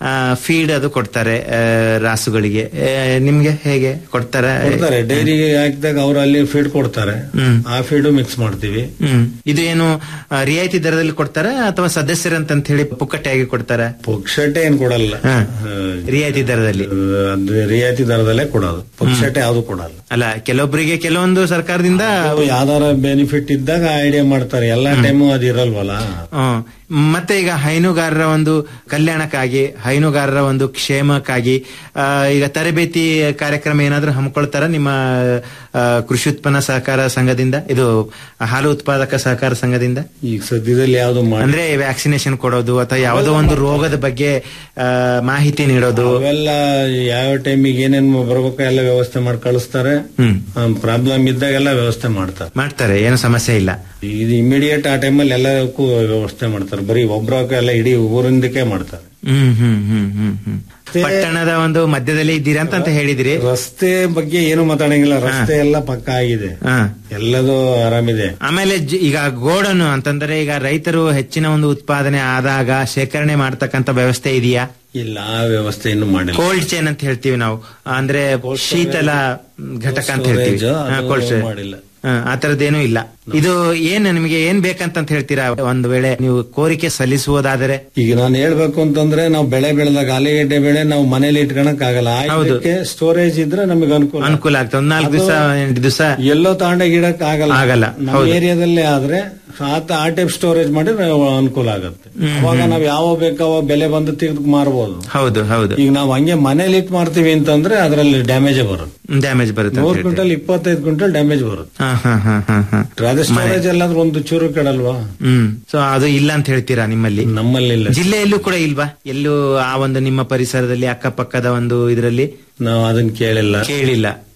ಫೀಡ್ ಅದು ಕೊಡ್ತಾರೆ ಆ, ರಾಸುಗಳಿಗೆ ಆ, ನಿಮ್ಗೆ ಹೇಗೆ ಕೊಡ್ತಾರೆ ಕೊಡ್ತಾರೆ ಡೈರಿಗೆ ಹಾಕಿದಾಗ ಅವ್ರು ಅಲ್ಲಿ ಫೀಡ್ ಕೊಡ್ತಾರೆ ಹ್ಮ್. ಆ ಫೀಡು ಮಿಕ್ಸ್ ಮಾಡ್ತೀವಿ ಹ್ಮ್ ಇದು ಏನು ಆ, ರಿಯಾಯಿತಿ ದರದಲ್ಲಿ ಕೊಡ್ತಾರ ಅಥವಾ ಸದಸ್ಯರಂತ ಹೇಳಿ ಪುಕ್ಕಟ್ಟೆಯಾಗಿ ಕೊಡ್ತಾರ ಪುಕ್ಷಟೆ ಏನ್ ಕೊಡಲ್ಲ ರಿಯಾಯಿತಿ ದರದಲ್ಲಿ ಅದು ರಿಯಾಯಿತಿ ದರದಲ್ಲೇ ಕೊಡೋದು ಪುಕ್ಷಟೆ ಯಾವ್ದು ಕೊಡಲ್ಲ ಅಲ್ಲ ಕೆಲವೊಬ್ಬರಿಗೆ ಕೆಲವೊಂದು ಸರ್ಕಾರದಿಂದ ಅದು ಯಾವ್ದಾರ ಬೆನಿಫಿಟ್ ಇದ್ದಾಗ ಐಡಿಯಾ ಮಾಡ್ತಾರೆ ಎಲ್ಲಾ ಟೈಮು ಅದು ಇರಲ್ವಲ್ಲ ಹ್ಮ್. ಮತ್ತೆ ಈಗ ಹೈನುಗಾರರ ಒಂದು ಕಲ್ಯಾಣಕ್ಕಾಗಿ ಹೈನುಗಾರರ ಒಂದು ಕ್ಷೇಮಕ್ಕಾಗಿ ಆ, ಈಗ ತರಬೇತಿ ಕಾರ್ಯಕ್ರಮ ಏನಾದ್ರೂ ಹಮ್ಮಿಕೊಳ್ತಾರ ನಿಮ್ಮ ಆ, ಕೃಷಿ ಉತ್ಪನ್ನ ಸಹಕಾರ ಸಂಘದಿಂದ ಇದು ಹಾಲು ಉತ್ಪಾದಕ ಸಹಕಾರ ಸಂಘದಿಂದ ಈಗ ಸದ್ಯದಲ್ಲಿ ಯಾವ್ದು ಮಾಡಿ ಅಂದ್ರೆ ವ್ಯಾಕ್ಸಿನೇಷನ್ ಕೊಡೋದು ಅಥವಾ ಯಾವುದೋ ಒಂದು ರೋಗದ ಬಗ್ಗೆ ಆ, ಮಾಹಿತಿ ನೀಡೋದು ಅವೆಲ್ಲ ಯಾವ ಟೈಮಿಗೆ ಏನೇನ್ ಬರ್ಬೇಕು ಎಲ್ಲ ವ್ಯವಸ್ಥೆ ಮಾಡಿ ಕಳಿಸ್ತಾರೆ ಹ್ಮ್ ಪ್ರಾಬ್ಲಮ್ ಇದ್ದಾಗೆಲ್ಲ ವ್ಯವಸ್ಥೆ ಮಾಡ್ತಾರೆ ಮಾಡ್ತಾರೆ ಏನು ಸಮಸ್ಯೆ ಇಲ್ಲ ಇದು ಇಮಿಡಿಯೇಟ್ ಆ ಟೈಮಲ್ಲಿ ಎಲ್ಲದಕ್ಕೂ ವ್ಯವಸ್ಥೆ ಮಾಡ್ತಾರೆ ಬರೀ ಒಬ್ರಕ್ಕೆ ಎಲ್ಲ ಇಡೀ ಊರಿಂದಕ್ಕೆ ಮಾಡ್ತಾರೆ ಹ್ಮ್ ಹ್ಮ್ ಹ್ಮ್ ಹ್ಮ್ ಹ್ಮ್ ಪಟ್ಟಣದ ಒಂದು ಮಧ್ಯದಲ್ಲಿ ಇದ್ದೀರಾ ಅಂತ ಅಂತ ಹೇಳಿದಿರಿ ರಸ್ತೆ ಬಗ್ಗೆ ಏನು ಮಾತಾಡಂಗಿಲ್ಲ ರಸ್ತೆ ಎಲ್ಲ ಪಕ್ಕ ಆಗಿದೆ ಹಾ ಎಲ್ಲದೂ ಆರಾಮಿದೆ ಆಮೇಲೆ ಜ- ಈಗ ಗೋಡನು ಅಂತಂದ್ರೆ ಈಗ ರೈತರು ಹೆಚ್ಚಿನ ಒಂದು ಉತ್ಪಾದನೆ ಆದಾಗ ಶೇಖರಣೆ ಮಾಡ್ತಕ್ಕಂತ ವ್ಯವಸ್ಥೆ ಇದೆಯಾ ಇಲ್ಲ ಆ ವ್ಯವಸ್ಥೆ ಇನ್ನು ಮಾಡಿಲ್ಲ ಕೋಲ್ಡ್ ಚೈನ್ ಅಂತ ಹೇಳ್ತೀವಿ ನಾವು ಅಂದ್ರೆ ಶೀತಲ ಘಟಕ ಅಂತ ಹೇಳ್ತೀವಿ storage, ಹಾ, ಅದು cold storage. ಮಾಡಿಲ್ಲ. ಹಾ, ಆ ತರದ್ದೇನೂ ಇಲ್ಲ ಇದು ಏನ್ ನಿಮಗೆ ಏನ್ ಬೇಕಂತ ಹೇಳ್ತೀರಾ ಒಂದು ವೇಳೆ ನೀವು ಕೋರಿಕೆ ಸಲ್ಲಿಸುವುದಾದರೆ ಈಗ ನಾನು ಹೇಳ್ಬೇಕು ಅಂತಂದ್ರೆ ನಾವು ಬೆಳೆ ಬೆಳೆದಾಗ ಆಲೂಗೆಡ್ಡೆ ಬೆಳೆ ನಾವು ಮನೇಲಿ ಇಟ್ಕೊಳಕ್ ಆಗಲ್ಲ ಇದಕ್ಕೆ ಸ್ಟೋರೇಜ್ ಇದ್ರೆ ನಮಗೆ ಅನುಕೂಲ ಅನುಕೂಲ ಆಗ್ತದೆ ಒಂದ್ ನಾಲ್ಕು ದಿವಸ ಎಂಟು ದಿವಸ ಎಲ್ಲೋ ತಗೊಂಡೋಗಿ ಇಡಕ್ ಆಗಲ್ಲ ಆಗಲ್ಲ, ನಮ್ಮ ಹೌದು. ಏರಿಯಾದಲ್ಲೇ ಆದ್ರೆ ಆತ ಆ ಟೈಪ್ ಸ್ಟೋರೇಜ್ ಮಾಡಿದ್ರೆ ಅನುಕೂಲ ಆಗುತ್ತೆ ಅವಾಗ ನಾವ್ ಯಾವ ಬೇಕಾವ ಬೆಲೆ ಬಂದು ತೆಗೆದು ಮಾರ್ಬೋದು ಹೌದು ಹೌದು ಈಗ ನಾವು ಹಂಗೆ ಮನೇಲಿ ಇಟ್ಟು ಮಾಡ್ತೀವಿ ಅಂತಂದ್ರೆ ಅದರಲ್ಲಿ ಡ್ಯಾಮೇಜ್ ಬರುತ್ತೆ ಡ್ಯಾಮೇಜ್ ಬರುತ್ತೆ ಅಂತ ನೂರ್ ಹೇಳ್ತೀವಿ. ಕ್ವಿಂಟಲ್ ಇಪ್ಪತ್ತೈದು ಕ್ವಿಂಟಲ್ ಡ್ಯಾಮೇಜ್ ಬರುತ್ತೆ ಹಾ ಹಾ ಹಾ ಹಾ ಹಾ ಅದೇ ಸ್ಟೋರೇಜ್ ಎಲ್ಲಾದ್ರೂ ಒಂದು ಚೂರು ಕೆಡಲ್ವಾ ಹ್ಮ್ ಸೊ ಅದು ಇಲ್ಲ ಅಂತ ಹೇಳ್ತೀರಾ ನಿಮ್ಮಲ್ಲಿ ನಮ್ಮಲ್ಲಿ ಇಲ್ಲ ಜಿಲ್ಲೆಯಲ್ಲೂ ಕೂಡ ಇಲ್ವಾ ಎಲ್ಲೂ ಆ ಒಂದು ನಿಮ್ಮ ಪರಿಸರದಲ್ಲಿ ಅಕ್ಕಪಕ್ಕದ ಒಂದು ಇದರಲ್ಲಿ ನಾವು ಅದನ್ನ ಕೇಳಿಲ್ಲ ಕೇಳಿಲ್ಲ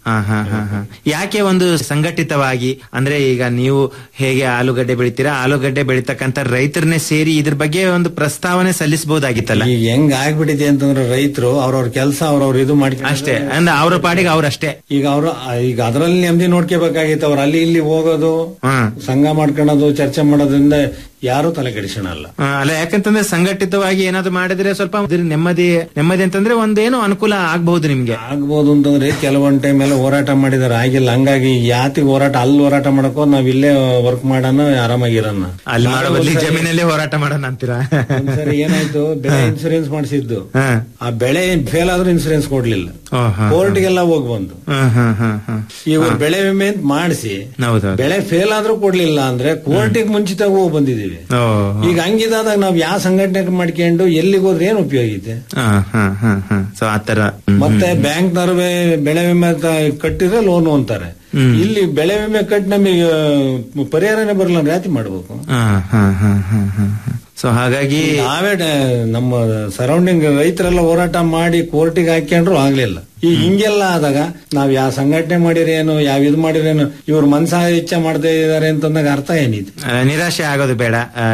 ಹಾ ಹಾ ಹಾ ಹಾ ಯಾಕೆ ಒಂದು ಸಂಘಟಿತವಾಗಿ ಅಂದ್ರೆ ಈಗ ನೀವು ಹೇಗೆ ಆಲೂಗಡ್ಡೆ ಬೆಳಿತೀರಾ ಆಲೂಗಡ್ಡೆ ಬೆಳಿತಕ್ಕಂತ ರೈತರನ್ನೇ ಸೇರಿ ಇದ್ರ ಬಗ್ಗೆ ಒಂದು ಪ್ರಸ್ತಾವನೆ ಸಲ್ಲಿಸಬಹುದಾಗಿತ್ತಲ್ಲ ಈಗ ಹೆಂಗ್ ಆಗ್ಬಿಟ್ಟಿದೆ ಅಂತಂದ್ರೆ ರೈತರು ಅವ್ರವ್ರ ಕೆಲಸ ಅವ್ರವ್ರ ಇದು ಮಾಡ್ಕೊಂಡು ಅಷ್ಟೇ ಅಂದ್ರೆ ಅವ್ರ ಪಾಡಿಗೆ ಅವ್ರಷ್ಟೇ ಈಗ ಅವರು ಈಗ ಅದರಲ್ಲಿ ನೆಮ್ಮದಿ ನೋಡ್ಕೋಬೇಕಾಗಿತ್ತು ಅವ್ರು ಅಲ್ಲಿ ಇಲ್ಲಿ ಹೋಗೋದು ಸಂಘ ಮಾಡ್ಕೊಳ್ಳೋದು ಚರ್ಚೆ ಮಾಡೋದ್ರಿಂದ ಯಾರು ತಲೆ ಕೆಡಿಸೋಣಲ್ಲ ಆ, ಅಲ್ಲ ಯಾಕಂತಂದ್ರೆ ಸಂಘಟಿತವಾಗಿ ಏನಾದ್ರು ಮಾಡಿದ್ರೆ ಸ್ವಲ್ಪ ಇದ್ರ ನೆಮ್ಮದಿ ನೆಮ್ಮದಿ ಅಂತಂದ್ರೆ ಒಂದೇನೋ ಅನುಕೂಲ ಆಗ್ಬಹುದು ನಿಮ್ಗೆ ಆಗ್ಬೋದು ಅಂತಂದ್ರೆ ಕೆಲವೊಂದ್ ಟೈಮ್ ಎಲ್ಲ ಹೋರಾಟ ಮಾಡಿದಾರೆ ಆಗಿಲ್ಲ ಹಂಗಾಗಿ ಯಾತಿಗೆ ಹೋರಾಟ ಅಲ್ಲಿ ಹೋರಾಟ ಮಾಡಕೋ ನಾವ್ ಇಲ್ಲೇ ವರ್ಕ್ ಮಾಡೋಣ ಆರಾಮಾಗಿರೋಣ ಅಲ್ಲಿ ಮಾಡೋ ಬದ್ಲಿ ಜಮೀನಲ್ಲಿ ಹೋರಾಟ ಮಾಡೋಣ ಅಂತೀರಾ ಸರಿ ಏನಾಯ್ತು ಬೆಳೆ ಇನ್ಸೂರೆನ್ಸ್ ಮಾಡಿಸಿದ್ದು ಹಾ. ಆ ಬೆಳೆ ಫೇಲ್ ಆದ್ರೂ ಇನ್ಸೂರೆನ್ಸ್ ಕೊಡ್ಲಿಲ್ಲ ಓ, ಹಾ. ಕೋರ್ಟ್ಗೆಲ್ಲ ಹೋಗ್ ಬಂದು ಹಾ, ಹಾ, ಹಾ, ಹಾ. ಇವ್ರು ಬೆಳೆ ವಿಮೆ ಅಂತ ಮಾಡಿಸಿ ಹೌದೌದು ಬೆಳೆ ಫೇಲ್ ಆದ್ರೂ ಕೊಡ್ಲಿಲ್ಲ ಅಂದ್ರೆ ಕೋರ್ಟಿಗೆ ಮುಂಚಿತವಾಗಿ ಹೋಗಿ ಬಂದಿದೀವಿ ಓ, ಈಗ ಹಂಗಿದಾದಾಗ ನಾವ್ ಯಾವ ಸಂಘಟನೆ ಮಾಡ್ಕೊಂಡು ಎಲ್ಲಿಗೆ ಹೋದ್ರೆ ಏನ್ ಉಪಯೋಗ ಐತೆ ಹಾ, ಹಾ, ಹಾ, ಹಾ. ಸೊ ಆತರ ಹ್ಮ್. ಮತ್ತೆ ಬ್ಯಾಂಕ್ನವ್ರು ಬೆಳೆ ವಿಮೆ ತ- ಕಟ್ಟಿದ್ರೆ ಲೋನ್ ಅಂತಾರೆ ಇಲ್ಲಿ ಬೆಳೆ ವಿಮೆ ಕಟ್ಟಿ ನಮಗೆ ಆ, ಪರಿಹಾರನೇ ಬರಲ್ಲ ಅಂದ್ರೆ ಯಾತಿ ಮಾಡ್ಬೇಕು ಹಾ, ಹಾ, ಹಾ, ಹಾ, ಹಾ, ಹಾ. ಸೊ ಹಾಗಾಗಿ ನಾವೇ ಡ- ನಮ್ಮ ಸರೌಂಡಿಂಗ್ ರೈತರೆಲ್ಲ ಹೋರಾಟ ಮಾಡಿ ಕೋರ್ಟಿಗೆ ಹಾಕ್ಕೊಂಡ್ರು ಆಗ್ಲಿಲ್ಲ ಈ ಹಿಂಗೆಲ್ಲ ಆದಾಗ ನಾವ್ ಯಾವ ಸಂಘಟನೆ ಮಾಡಿರೇನು ಯಾವ ಇದು ಮಾಡಿರೇನು ಇವ್ರ ಮನ್ಸ ಇಚ್ಛೆ ಮಾಡದೇ ಇದಾರೆ ಅಂತಂದಾಗ ಅರ್ಥ ಏನಿದೆ ಆ, ನಿರಾಶೆ ಆಗೋದು ಬೇಡ ಆ,